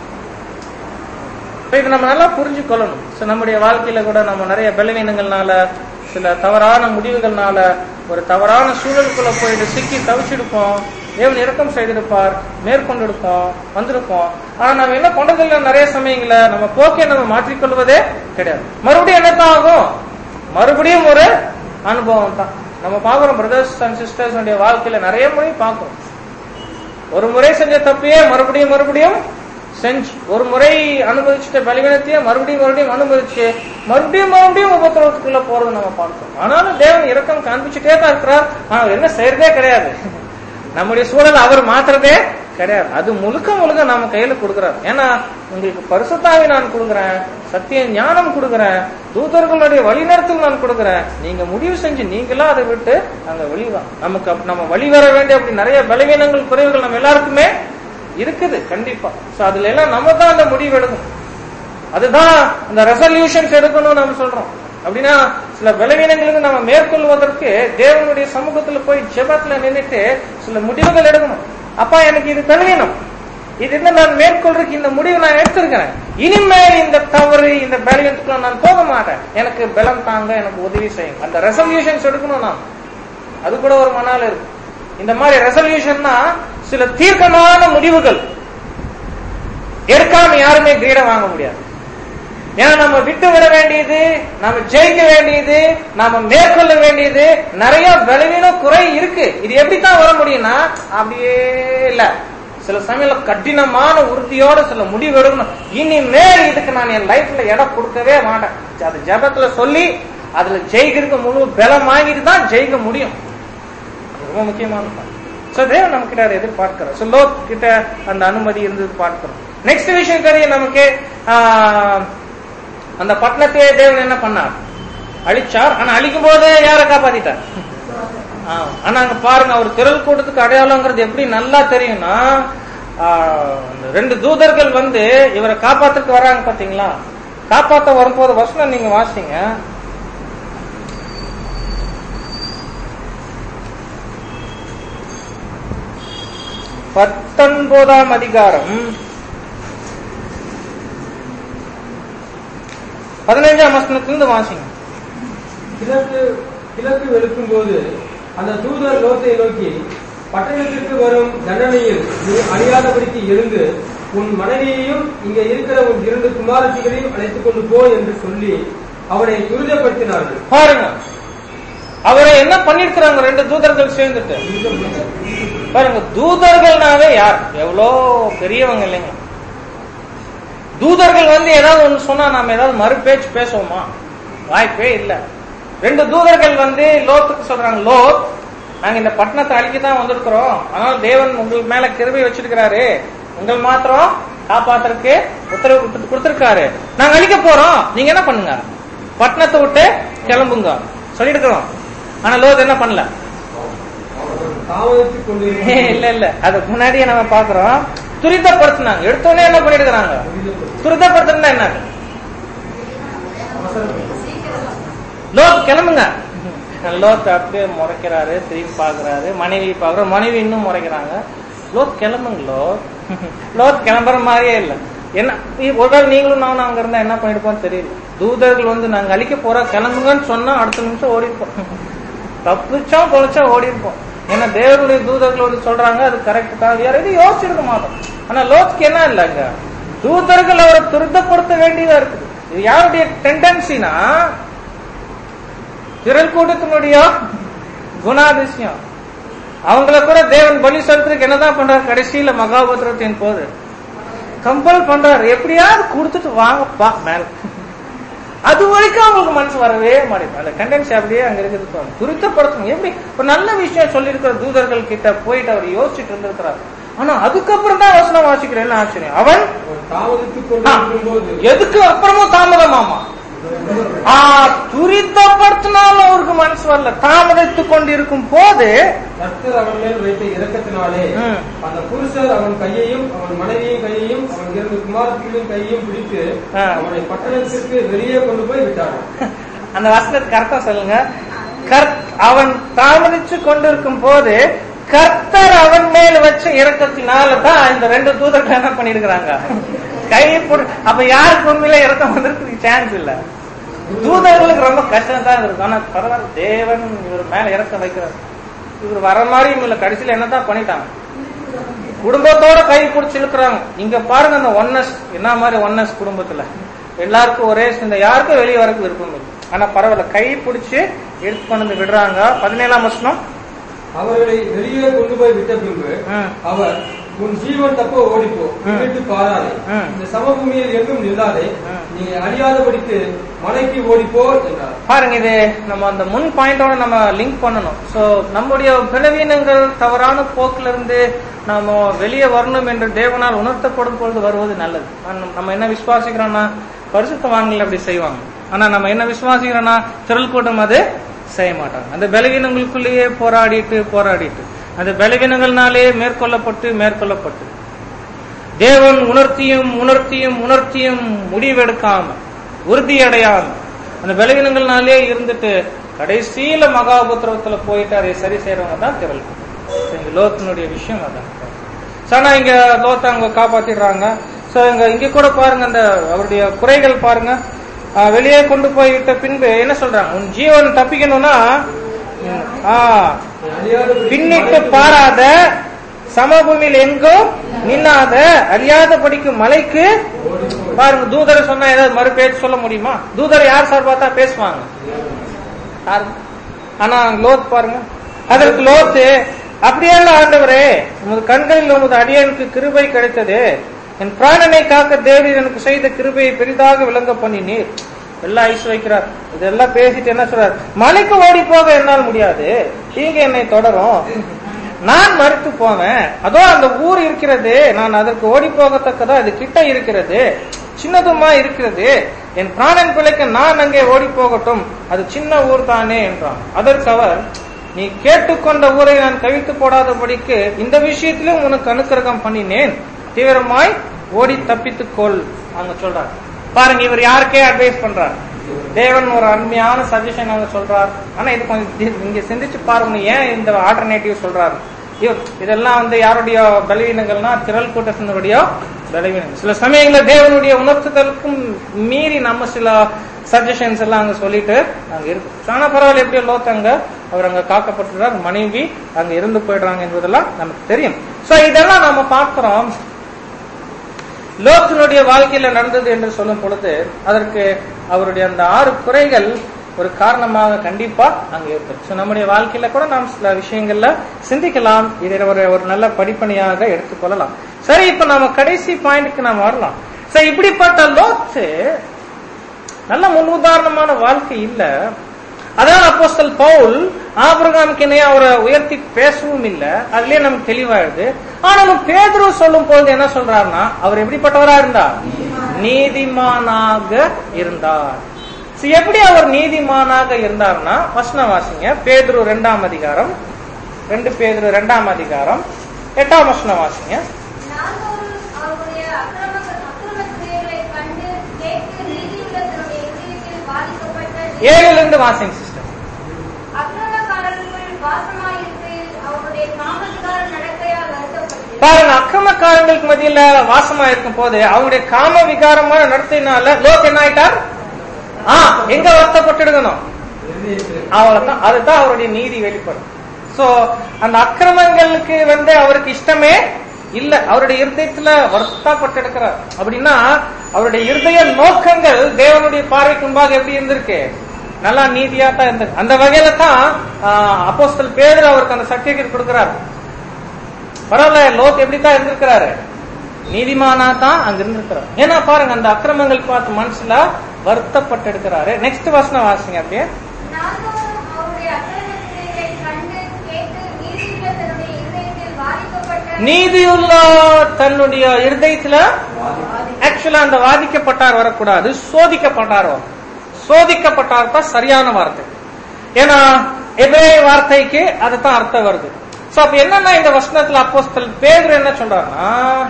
So, இது நம்ம நல்லா புரிஞ்சுக்கொள்ளணும் So, நம்முடைய வாழ்க்கையில கூட நம்ம நிறைய பலவீனங்கள்னால சில தவறான முடிவுகள்னால ஒரு தவறான சூழலுக்குள்ள போயிட்டு சிக்கி தவிச்சிருப்போம் தேவன் இறக்கம் செய்திருப்பார் மேற்கொண்டிருப்போம் வந்திருப்போம் ஆனா நம்ம என்ன பண்றதில்ல நிறைய சமயங்கள நம்ம போக்கை நம்ம மாற்றிக்கொள்வதே கிடையாது மறுபடியும் என்னத்தான் ஆகும் மறுபடியும் ஒரு அனுபவம் தான் நம்ம பாக்குறோம் பிரதர்ஸ் அண்ட் சிஸ்டர்ஸ் வாழ்க்கையில நிறைய முறை பார்க்கிறோம் ஒரு முறை செஞ்ச தப்பையே மறுபடியும் மறுபடியும் செஞ்சு ஒரு முறை அனுபவிச்சுட்ட பலவீனத்தையே மறுபடியும் மறுபடியும் அனுபவிச்சு மறுபடியும் மறுபடியும் உபத்திரவத்துக்குள்ள போறது நம்ம பார்க்கிறோம் ஆனாலும் தேவன் இரக்கம் காண்பிச்சுட்டே தான் இருக்கிறார் ஆனா அவர் என்ன செய்யறதே கிடையாது நம்முடைய சூழல் அவர் மாத்துறதே கிடையாது அது முழுக்க முழுக்க நம்ம கையில கொடுக்கிறார் ஏன்னா உங்களுக்கு பரிசுத்தாவை நான் கொடுக்குறேன் சத்திய ஞானம் கொடுக்குறேன் தூதர்களுடைய வழிநடத்தல் நான் கொடுக்குறேன் நீங்க முடிவு செஞ்சு நீங்களா அதை விட்டு அங்க வெளிவா நமக்கு அப்ப- நம்ம வழி வர வேண்டிய அப்படி நிறைய பலவீனங்கள் குறைவுகள் நம்ம எல்லாருக்குமே இருக்குது கண்டிப்பா சோ அதுல எல்லாம் நம்ம தான் அந்த முடிவு எடுக்கணும் அதுதான் அந்த ரெசல்யூஷன்ஸ் எடுக்கணும் நம்ம சொல்றோம் அப்படின்னா சில பலவீனங்களுக்கு நம்ம மேற்கொள்வதற்கு தேவனுடைய சமூகத்துல போய் ஜெபத்துல நின்னுட்டு சில முடிவுகள் எடுக்கணும் அப்பா எனக்கு இது பலவீனம் இது என்ன நான் மேற்கொள்றதுக்கு இந்த முடிவு நான் எடுத்திருக்கிறேன் இனிமேல் இந்த தவறு இந்த பலவீனத்துக்குள்ள நான் போக மாட்டேன் எனக்கு பலம் தாங்க எனக்கு உதவி செய்யும் அந்த ரெசல்யூஷன்ஸ் எடுக்கணும் நான் அது கூட ஒரு மனால இருக்கு இந்த மாதிரி ரெசல்யூஷன்னா சில தீர்க்கமான முடிவுகள் எடுக்காம யாருமே கிரீடம் வாங்க முடியாது ஏன்னா நம்ம விட்டு விட வேண்டியது நம்ம ஜெயிக்க வேண்டியது நாம மேற்கொள்ள வேண்டியது நிறைய பலவீன குறை இருக்கு இது எப்படித்தான் வர முடியும்னா அப்படியே இல்ல சில சமயம்ல கடினமான உறுதியோட சில முடிவு எடுக்கணும் இனிமேல் இதுக்கு நான் என் லைஃப்ல இடம் கொடுக்கவே மாட்டேன் அது ஜபத்துல சொல்லி அதுல ஜெயிக்கிறதுக்கு முழு பலம் வாங்கிட்டு தான் ஜெயிக்க முடியும் அது ரொம்ப முக்கியமான சோ தேவன் நம்ம கிட்ட அதை எதிர்பார்க்கிறோம் சோ லோக் கிட்ட அந்த அனுமதி இருந்தது பார்க்கிறோம் நெக்ஸ்ட் விஷயம் தெரியும் நமக்கு ஆஹ், அந்த பட்டணத்தையே தேவன் என்ன பண்ணார் அழிச்சார் ஆனா அழிக்கும் போது யாரை காப்பாத்திட்டார் ஆஹ், ஆனா அங்க பாருங்க அவர் திரள் கூட்டத்துக்கு அடையாளங்கிறது எப்படி நல்லா தெரியும்னா ஆஹ், அந்த ரெண்டு தூதர்கள் வந்து இவரை காப்பாத்துக்கு வராங்க பாத்தீங்களா காப்பாத்த வரும்போது வசனம் நீங்க வாசிங்க பத்தொன்பதாம் அதிகாரம் பதினைஞ்சாம் வசனத்திலிருந்து வாசிங்க கிழக்கு கிழக்கு வெளுக்கும் போது அந்த தூதர் லோத்தை நோக்கி பட்டணத்திற்கு வரும் தண்டனையில் நீ அழியாதபடிக்கு இருந்து உன் மனைவியையும் இங்கே இருக்கிற உன் இரண்டு குமாரத்திகளையும் அழைத்துக் கொண்டு போ என்று சொல்லி அவனை துரிதப்படுத்தினார்கள் பாருங்க அவரை என்ன பண்ணிருக்கிறாங்க ரெண்டு தூதர்கள் சேர்ந்துட்டு பாருங்க தூதர்கள்னாவே யார் எவ்வளோ பெரியவங்க இல்லைங்க தூதர்கள் வந்து ஏதாவது ஒண்ணு சொன்னா நாம ஏதாவது மறுபேச்சு பேசுவோமா வாய்ப்பே இல்ல ரெண்டு தூதர்கள் வந்து லோத்துக்கு சொல்றாங்க லோத் நாங்க இந்த பட்டணத்தை அழிக்க தான் வந்திருக்கிறோம் ஆனால் தேவன் உங்களுக்கு மேல கிருபை வச்சிருக்கிறாரு உங்கள் மாத்திரம் காப்பாத்துறதுக்கு உத்தரவு கொடுத்து- கொடுத்திருக்காரு நாங்க அழிக்க போறோம் நீங்க என்ன பண்ணுங்க பட்டணத்தை விட்டு கிளம்புங்க சொல்லிருக்கிறோம் ஆனா லோத் என்ன பண்ணல தாமதித்துக் கொண்டு இல்ல இல்ல அதுக்கு முன்னாடியே நம்ம பாக்குறோம் துரிதப்படுத்தினாங்க எடுத்தோடனே என்ன பண்ணிருக்கிறாங்க துரிதப்படுத்தினா என்ன லோத் கிளம்புங்க லோத் அப்படியே முறைக்கிறாரு திரும்பி பாக்குறாரு மனைவி பாக்குற மனைவி இன்னும் முறைக்கிறாங்க லோத் கிளம்புங்க லோத் லோத் கிளம்புற மாதிரியே இல்ல என்ன இ- ஒருவேளை நீங்களும் நானும் அங்க இருந்தா என்ன பண்ணிருப்போம் தெரியல தூதர்கள் வந்து நாங்க அழிக்க போறோம் கிளம்புங்கன்னு சொன்னா அடுத்த நிமிஷம் ஓடி இருப்போம் தப்பிச்சோம் பொழைச்சா ஓடி இருப்போம் ஏன்னா தேவனுடைய தூதர்கள் வந்து சொல்றாங்க அது கரெக்ட் தான் வேற எதுவும் யோசிச்சிருக்க மாட்டோம் ஆனா லோத்துக்கு என்ன இல்லைங்க தூதர்கள் அவரை துரிதப்படுத்த வேண்டியதா இருக்குது இது யாருடைய டெண்டன்சினா திரள் கூட்டத்தினுடைய குணாதிசயம் அவங்கள கூட தேவன் பலி செலுத்துறதுக்கு என்னதான் பண்றாரு கடைசியில மகாபத்திரத்தின் போது கம்பல் பண்றாரு எப்படியாவது கொடுத்துட்டு வாங்கப்பா மேல அது வரைக்கும் அவங்களுக்கு மனசு வரவே மாட்டேங்குது அந்த கண்டென்சி அப்படியே அங்க இருக்குது பாருங்க. துரிதப்படுத்தணும் எப்படி ஒரு நல்ல விஷயம் சொல்லியிருக்கிற தூதர்கள் கிட்ட போயிட்டு அவர் யோசிச்சுட்டு இருந்திருக்கிறார் ஆனா அதுக்கப்புறம் தான் வசனம் வாசிக்கிறேன் ஆச்சரியம் அவன் அவன் தாமதித்துக் கொண்டு ஆ, இருக்கும்போது எதுக்கு அப்புறமும் தாமதமாமா ஆ, துரிதப்படுத்தினாலும் அவருக்கு மனசு வரல தாமதித்துக் கொண்டிருக்கும் போது கர்த்தர் அவன் மேல் வைத்த இரக்கத்தினாலே ம். அந்த புருஷர் அவன் கையையும் அவன் மனைவியின் கையையும் அவன் இரண்டு குமாரத்திகளின் கையையும் பிடித்து ஆ. அவனை பட்டணத்திற்கு வெளியே கொண்டு போய் விட்டார்கள் அந்த வசனத்துக்கு அர்த்தம் சொல்லுங்க கர்த் அவன் தாமதிச்சு கொண்டிருக்கும் போது கர்த்தர் அவன் மேல் வச்ச இரக்கத்தினால தான் இந்த ரெண்டு தூதர்கள் என்ன பண்ணிருக்கிறாங்க கை போடு அப்ப யாருக்கு உண்மையில இறக்கம் வந்திருக்கு சான்ஸ் இல்ல தூதர்களுக்கு ரொம்ப கஷ்டம் தான் இருக்கும் ஆனா பரவாயில்ல தேவன் இவர் மேல இறக்கம் வைக்கிறார் இவர் வர மாதிரியும் இல்ல கடைசியில என்னதான் பண்ணிட்டாங்க குடும்பத்தோட கை பிடிச்சி இழுக்கிறாங்க இங்க பாருங்க அந்த ஒன்னஸ் என்ன மாதிரி ஒன்னஸ் குடும்பத்துல எல்லாருக்கும் ஒரே சிந்த யாருக்கும் வெளியே வரக்கு விருப்பம் இல்லை ஆனா பரவாயில்ல கை பிடிச்சு எடுத்து கொண்டு வந்து விடுறாங்க பதினேழாம் வருஷம் அவர்களை வெளியே கொண்டு போய் விட்ட பின்பு ம். அவர் உன் ஜீவன் தப்ப ஓடிப்போ விட்டு பாராதே ம். இந்த சமபூமியில் எங்கும் நில்லாதே ம். நீ அழியாதபடிக்கு மலைக்கு ஓடிப்போ என்றார் பாருங்க இது நம்ம அந்த முன் பாயிண்டோட நம்ம லிங்க் பண்ணணும் சோ நம்முடைய பலவீனங்கள் தவறான போக்குல இருந்து நாம வெளியே வரணும் என்று தேவனால் உணர்த்தப்படும் பொழுது வருவது நல்லது ஆனா நம்ம என்ன விசுவாசிக்கிறோம்னா பரிசுத்தவான்கள் அப்படி செய்வாங்க ஆனா நம்ம என்ன விசுவாசிக்கிறோம்னா திரள் கூட்டம் அது செய்ய மாட்டாங்க அந்த பலவீனங்களுக்குள்ளேயே போராடிட்டு போராடிட்டு அந்த பலவீனங்கள்னாலே மேற்கொள்ளப்பட்டு மேற்கொள்ளப்பட்டு தேவன் உணர்த்தியும் உணர்த்தியும் உணர்த்தியும் முடிவெடுக்காம உறுதியடையாம அந்த பலவீனங்கள்னாலே இருந்துட்டு கடைசியில மகாபுத்திரத்துல போயிட்டு அதை சரி செய்யறவங்க தான் திரள் இங்க லோத்தினுடைய விஷயம் அதான் So, ஆனா இங்க லோத்தை அவங்க காப்பாத்திடுறாங்க சோ இங்க இங்க கூட பாருங்க அந்த அவருடைய குறைகள் பாருங்க ஆஹ், வெளியே கொண்டு போய் விட்ட பின்பு என்ன சொல்றாங்க உன் ஜீவன் தப்பிக்கணும்னா ஆஹ் நீ அழியாதபடிக்கு பின்னிட்டு மலைக்கு பாராத சமபூமியில் எங்கும் நின்னாத அறியாத படிக்கும் மலைக்கு ஓடிப்போ. பாருங்க தூதரை சொன்னா ஏதாவது மறு பேச்சு சொல்ல முடியுமா தூதரை யார் சார்பா தான் பேசுவாங்க யாரு? ஆனா லோத் பாருங்க அதற்கு லோத்து அப்படியல்ல ஆண்டவரே உமது கண்களில் உமது அடியனுக்கு கிருபை கிடைத்தது என் பிராணனை காக்க தேவரீர் எனக்கு செய்த கிருபையை பெரிதாக விளங்க பண்ணினீர் எல்லாம் ஐஸ் வைக்கிறார் இதெல்லாம் பேசிட்டு என்ன சொல்றார் மலைக்கு ஓடி போக என்னால் முடியாது நீங்க என்னை தொடரும் நான் மறுத்து போவேன் அதோ அந்த ஊர் இருக்கிறது நான் அதற்கு ஓடி போகத்தக்கதா அது கிட்ட இருக்கிறது சின்னதுமா இருக்கிறது என் பிராணன் பிழைக்க நான் அங்கே ஓடி போகட்டும் அது சின்ன ஊர் தானே என்றான் அதற்கு அவர் நீ கேட்டுக்கொண்ட ஊரை நான் கவிழ்த்து போடாதபடிக்கு இந்த விஷயத்திலும் உனக்கு அனுக்கிரகம் பண்ணினேன் தீவிரமாய் ஓடி தப்பித்துக் கொள் அங்க சொல்றார் பாருங்க இவர் யாருக்கே அட்வைஸ் பண்றார் தேவன் ஒரு அருமையான சஜஷன் அவங்க சொல்றார் ஆனா இது கொஞ்சம் தி- இங்க சிந்திச்சு பாருங்க ஏன் இந்த ஆல்டர்னேட்டிவ் சொல்றாரு இவ- இதெல்லாம் வந்து யாருடைய பலவீனங்கள்னா திரள் கூட்டத்தினுடைய பலவீனங்கள் சில சமயங்களில் தேவனுடைய உணர்த்துதலுக்கும் மீறி நம்ம சில சஜஷன்ஸ் எல்லாம் அங்க சொல்லிட்டு அங்க இருக்கு ஆனா பரவாயில்ல எப்படியோ லோத் அங்க அவர் அங்க காக்கப்பட்டுறார் மனைவி அங்க இருந்து போயிடுறாங்க என்பதெல்லாம் நமக்கு தெரியும் சோ இதெல்லாம் நம்ம பார்க்கிறோம் லோத்தினுடைய வாழ்க்கையில நடந்தது என்று சொல்லும் பொழுது அதற்கு அவருடைய அந்த ஆறு குறைகள் ஒரு காரணமாக கண்டிப்பா அங்க இருக்கு So, நம்முடைய வாழ்க்கையில கூட நாம் சில விஷயங்கள்ல சிந்திக்கலாம் இதை ஒரு ஒரு நல்ல படிப்பணியாக எடுத்துக்கொள்ளலாம் சரி இப்ப நம்ம கடைசி பாயிண்ட்க்கு நாம் வரலாம் சரி இப்படிப்பட்ட லோத்து நல்ல முன்னுதாரணமான வாழ்க்கை இல்ல அதான் அப்போஸ்தல் பவுல் ஆபிரகாமுக்கு இணையா அவரை உயர்த்தி பேசவும் இல்ல அதுலயே நமக்கு தெளிவாயிடுது ஆனாலும் பேதுரு சொல்லும் பொழுது என்ன சொல்றாருன்னா அவர் எப்படிப்பட்டவரா இருந்தார் நீதிமானாக இருந்தார் So, எப்படி அவர் நீதிமானாக இருந்தார்னா வசனம் வாசிங்க பேதுரு ரெண்டாம் அதிகாரம் ரெண்டு பேதுரு ரெண்டாம் அதிகாரம் எட்டாம் வசனம் வாசிங்க நாள்தோறும் அவருடைய அக்கிரம அக்கிரம கிரியைகளை கண்டு கேட்டு நீதியுள்ள தன்னுடைய இதயத்தில் பாதிக்கப்பட்ட ஏழுல இருந்து வாசிங்க சிஸ்டர் அக்கிரமக்காரர்களுக்குள் வாசமாயிருக்கையில் அவருடைய காமதிகார நடக்கையால் வருத்தப்பட்டு பாருங்க அக்கிரமக்காரங்களுக்கு மத்தியில வாசமா இருக்கும் போது அவங்களுடைய காம விகாரமான நடத்தினால லோக் என்ன ஆயிட்டார் ஆ எங்க வருத்தப்பட்டுடுகணும் அவ்வளவுதான் அதுதான் அவருடைய நீதி வெளிப்படும் சோ அந்த அக்கிரமங்களுக்கு வந்து அவருக்கு இஷ்டமே இல்ல அவருடைய இருதயத்துல வருத்தப்பட்டிருக்கிறார் அப்படின்னா அவருடைய இருதய நோக்கங்கள் தேவனுடைய பார்வைக்கு முன்பாக எப்படி இருந்திருக்கு நல்லா நீதியா தான் இருந்திருக்கு அந்த வகையில தான் அப்போஸ்தல் பேதர் அவருக்கு அந்த சர்டிபிகேட் கொடுக்கிறார் பரவாயில்ல லோத் எப்படித்தான் இருந்திருக்கிறாரு நீதிமானா தான் அங்க இருந்திருக்கிறார் ஏன்னா பாருங்க அந்த அக்கிரமங்கள் பார்த்து மனசுல வருத்தப்பட்டு இருக்கிறாரு நெக்ஸ்ட் வசனம் வாசிங்க அப்படியே நாள்தோறும் அவருடைய அக்கிரம கிரியைகளை கண்டு கேட்டு நீதியுள்ள தன்னுடைய இதயத்தில் பாதிக்கப்பட்ட நீதியுள்ள தன்னுடைய இருதயத்துல ஆக்சுவலா அந்த வாதிக்கப்பட்டார் வரக்கூடாது சோதிக்கப்பட்டார் வரும். சோதிக்கப்பட்டார் தான் சரியான வார்த்தை ஏன்னா எதிரே வார்த்தைக்கு அதுதான் அர்த்தம் வருது சோ அப்ப என்னன்னா இந்த வசனத்துல அப்போஸ்தல் பேதுரு என்ன சொல்றாருன்னா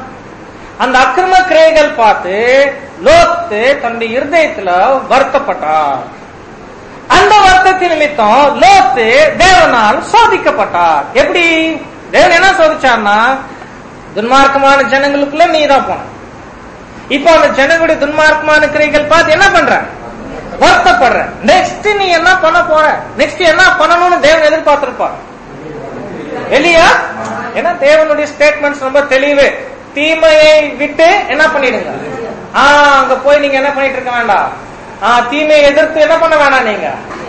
அந்த அக்கிரம கிரைகள் பார்த்து லோத்து தன்னுடைய இருதயத்துல வருத்தப்பட்டார் அந்த வருத்தத்தின் நிமித்தம் லோத்து தேவனால் சோதிக்கப்பட்டார் எப்படி தேவன் என்ன சோதிச்சார்னா துன்மார்க்கமான ஜனங்களுக்குள்ள நீ தான் போன இப்போ அந்த ஜனங்களுடைய துன்மார்க்கமான கிரைகள் பார்த்து என்ன பண்ற வருத்தப்படுற நெக்ஸ்ட் நீ என்ன பண்ண போற நெக்ஸ்ட் என்ன பண்ணணும்னு தேவன் எதிர்பார்த்திருப்பார் எலியா ஏன்னா தேவனுடைய ஸ்டேட்மெண்ட்ஸ் ரொம்ப தெளிவு தீமையை விட்டு என்ன பண்ணிடுங்க ஆ அங்க போய் நீங்க என்ன பண்ணிட்டு இருக்க வேண்டாம் ஆ தீமையை எதிர்த்து என்ன பண்ண வேணாம் நீங்க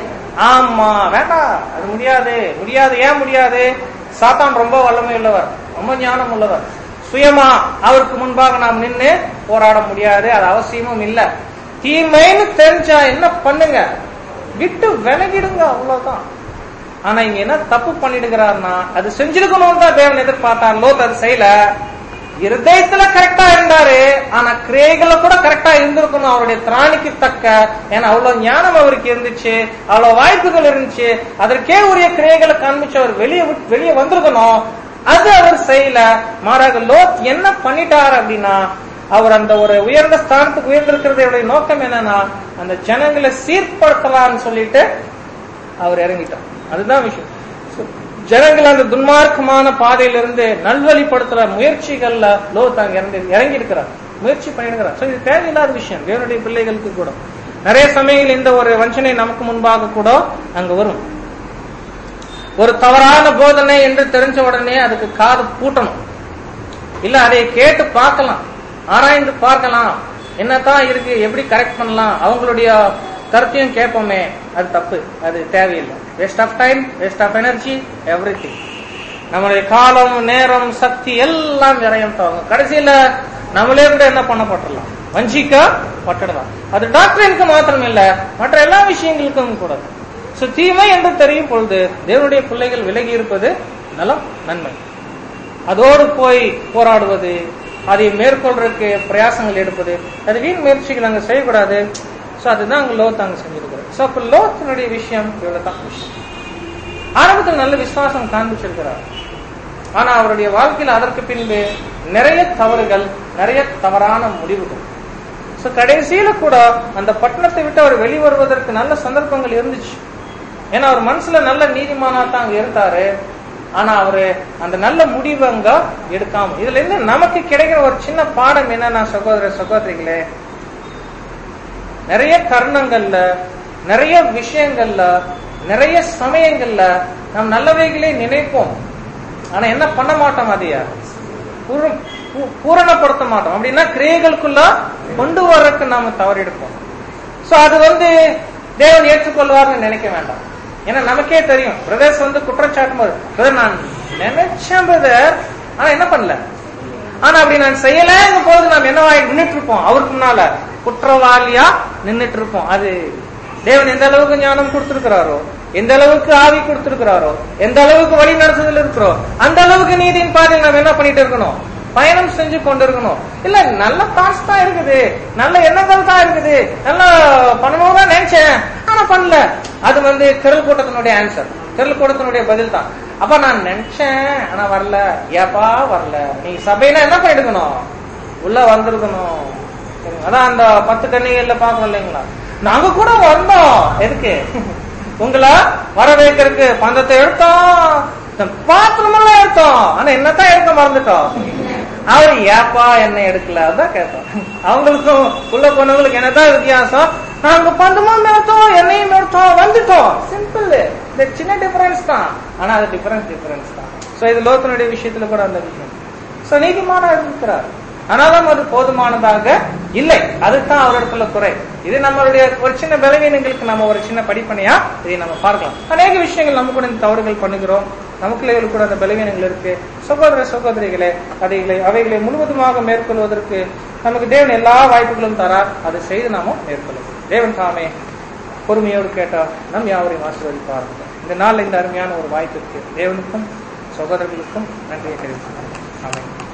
ஆமா வேண்டாம் அது முடியாது முடியாது ஏன் முடியாது சாத்தான் ரொம்ப வல்லமை உள்ளவர் ரொம்ப ஞானம் உள்ளவர் சுயமா அவருக்கு முன்பாக நாம் நின்னு போராட முடியாது அது அவசியமும் இல்ல தீமைன்னு தெரிஞ்சா என்ன பண்ணுங்க விட்டு விலகிடுங்க அவ்வளவுதான் ஆனா இங்க என்ன தப்பு பண்ணிடுகிறார்னா அது செஞ்சிருக்கணும்னு தான் தேவன் எதிர்பார்த்தார் லோத் அது செய்யல இருதயத்துல கரெக்டா இருந்தாரு ஆனா கிரேகளை கூட கரெக்டா இருந்திருக்கணும் அவருடைய திராணிக்கு தக்க ஏன்னா அவ்வளவு ஞானம் அவருக்கு இருந்துச்சு அவ்வளவு வாய்ப்புகள் இருந்துச்சு அதற்கே உரிய கிரேகளை காண்பிச்சு அவர் வெளியே விட்டு- வெளியே வந்திருக்கணும் அது அவர் செய்யல மாறாக லோத் என்ன பண்ணிட்டார் அப்படின்னா அவர் அந்த ஒரு உயர்ந்த ஸ்தானத்துக்கு உயர்ந்திருக்கிறதையுடைய நோக்கம் என்னன்னா அந்த ஜனங்களை சீர்படுத்தலாம்னு சொல்லிட்டு அவர் இறங்கிட்டார் அதுதான் விஷயம் So, ஜனங்கள் அந்த துன்மார்க்கமான பாதையிலிருந்து நல்வழிப்படுத்துற முயற்சிகள்ல லோத் அங்க இறங்கி இறங்கி இருக்கிறார் முயற்சி பண்ணிருக்கிறார் So, இது தேவையில்லாத விஷயம் தேவனுடைய பிள்ளைகளுக்கு கூட நிறைய சமயங்கள் இந்த ஒரு வஞ்சனை நமக்கு முன்பாக கூட அங்க வரும் ஒரு தவறான போதனை என்று தெரிஞ்ச உடனே அதுக்கு காது பூட்டணும் இல்ல அதை கேட்டு பார்க்கலாம் ஆராய்ந்து பார்க்கலாம் என்னதான் இருக்கு எப்படி கரெக்ட் பண்ணலாம் அவங்களுடைய கருத்தையும் கேட்போமே அது தப்பு அது தேவையில்லை waste of time waste of energy every நம்மளுடைய காலம் நேரம் சக்தி எல்லாம் விரயம் தாங்க கடைசியில நம்மளே கூட என்ன பண்ணப்பட்டுடலாம் வஞ்சிக்க பட்டுடலாம் அது டாக்டருக்கு மாத்திரம் இல்ல மற்ற எல்லா விஷயங்களுக்கும் கூட சோ தீமை என்று தெரியும் பொழுது தேவனுடைய பிள்ளைகள் விலகி இருப்பது நலம் நன்மை அதோடு போய் போராடுவது அதை மேற்கொள்றதுக்கு பிரயாசங்கள் எடுப்பது அது வீண் முயற்சிகள் அங்க செய்யக்கூடாது சோ அதுதான் அங்க லோத் அங்க செஞ்சிருக்கிறார் சோ அப்ப லோத்தினுடைய விஷயம் இவ்வளவுதான் விஷயம் ஆரம்பத்தில் நல்ல விசுவாசம் காண்பிச்சிருக்கிறார் ஆனா அவருடைய வாழ்க்கையில் அதற்கு பின்பு நிறைய தவறுகள் நிறைய தவறான முடிவுகள் சோ கடைசியில கூட அந்த பட்டணத்தை விட்டு அவர் வெளிவருவதற்கு நல்ல சந்தர்ப்பங்கள் இருந்துச்சு ஏன்னா அவர் மனசுல நல்ல நீதிமானா தான் அங்க இருந்தாரு ஆனா அவரு அந்த நல்ல முடிவு அங்க எடுக்காம இதுல இருந்து நமக்கு கிடைக்கிற ஒரு சின்ன பாடம் என்னன்னா சகோதர சகோதரிகளே நிறைய தருணங்கள்ல நிறைய விஷயங்கள்ல நிறைய சமயங்கள்ல நாம் நல்லவைகளே நினைப்போம் ஆனா என்ன பண்ண மாட்டோம் அதைய பூர- பூ- பூரணப்படுத்த மாட்டோம் அப்படின்னா கிரியைகளுக்குள்ள கொண்டு வர்றதுக்கு நாம தவறிடுப்போம் சோ அது வந்து தேவன் ஏற்றுக்கொள்வார்னு நினைக்க வேண்டாம் ஏன்னா நமக்கே தெரியும் பிரதர்ஸ் வந்து குற்றம் சாட்டும் போது பிரதர் நான் நினைச்சேன் பிரதர் ஆனா என்ன பண்ணல ஆனா அப்படி நான் செய்யலங்கும் போது நாம் என்னவாய் நின்னுட்டு இருப்போம் அவருக்கு முன்னால குற்றவாளியா நின்னுட்டு இருப்போம் அது தேவன் எந்த அளவுக்கு ஞானம் கொடுத்திருக்கிறாரோ எந்த அளவுக்கு ஆவி கொடுத்திருக்கிறாரோ எந்த அளவுக்கு வழி நடத்துதல் இருக்கிறோம் அந்த அளவுக்கு நீதியின் பாதையில் நாம் என்ன பண்ணிட்டு இருக்கணும் பயணம் செஞ்சு கொண்டிருக்கணும் இல்ல நல்ல தாட்ஸ் தான் இருக்குது நல்ல எண்ணங்கள் தான் இருக்குது நல்லா பண்ணணும் தான் நினைச்சேன் ஆனா பண்ணல அது வந்து திரள் கூட்டத்தினுடைய ஆன்சர் திரள் கூட்டத்தினுடைய பதில் தான் அப்ப நான் நினைச்சேன் ஆனா வரல ஏப்பா வரல நீ சபையில என்ன பண்ணிருக்கணும் உள்ள வந்திருக்கணும் சரிங்களா? அதான் அந்த பத்து கன்னிகைல பாக்கணும் இல்லைங்களா நாங்க கூட வந்தோம் எதுக்கு உங்களை வர வைக்கிறதுக்கு பந்தத்தை எடுத்தோம் இந்த பாத்திரமெல்லாம் எடுத்தோம் ஆனா என்னத்தான் எடுக்க மறந்துட்டோம் அவர் ஏப்பா என்ன எடுக்கல அதான் கேட்டோம் அவங்களுக்கும் உள்ள போனவங்களுக்கு என்னதான் வித்தியாசம் நாங்க பந்தமும் எடுத்தோம் என்னையும் எடுத்தோம் வந்துட்டோம் சிம்பிள் இந்த சின்ன டிஃபரன்ஸ் தான் ஆனா அது டிஃபரன்ஸ் டிஃபரன்ஸ் தான் சோ இது லோகத்தினுடைய விஷயத்துல கூட அந்த விஷயம் சோ நீதிமான இருக்கிறார் ஆனாலும் அது போதுமானதாக இல்லை அதுதான் அவரிடத்துல குறை இது நம்மளுடைய ஒரு சின்ன பலவீனங்களுக்கு நம்ம ஒரு சின்ன படிப்பனையா இதை நம்ம பார்க்கலாம் அநேக விஷயங்கள் நம்ம கூட இந்த தவறுகள் பண்ணுகிறோம் நமக்குள்ளே கூட அந்த பலவீனங்கள் இருக்கு சகோதர சகோதரிகளே அதைகளை அவைகளை முழுவதுமாக மேற்கொள்வதற்கு நமக்கு தேவன் எல்லா வாய்ப்புகளும் தரார் அதை செய்து நாமும் மேற்கொள்ளும் தேவன் தாமே பொறுமையோடு கேட்டா நம் யாவரையும் ஆசீர்வதிப்பார்கள் இந்த நாள் இந்த அருமையான ஒரு வாய்ப்பிற்கு தேவனுக்கும் சகோதரர்களுக்கும் நன்றியை தெரிவிக்கிறேன் ஆமென்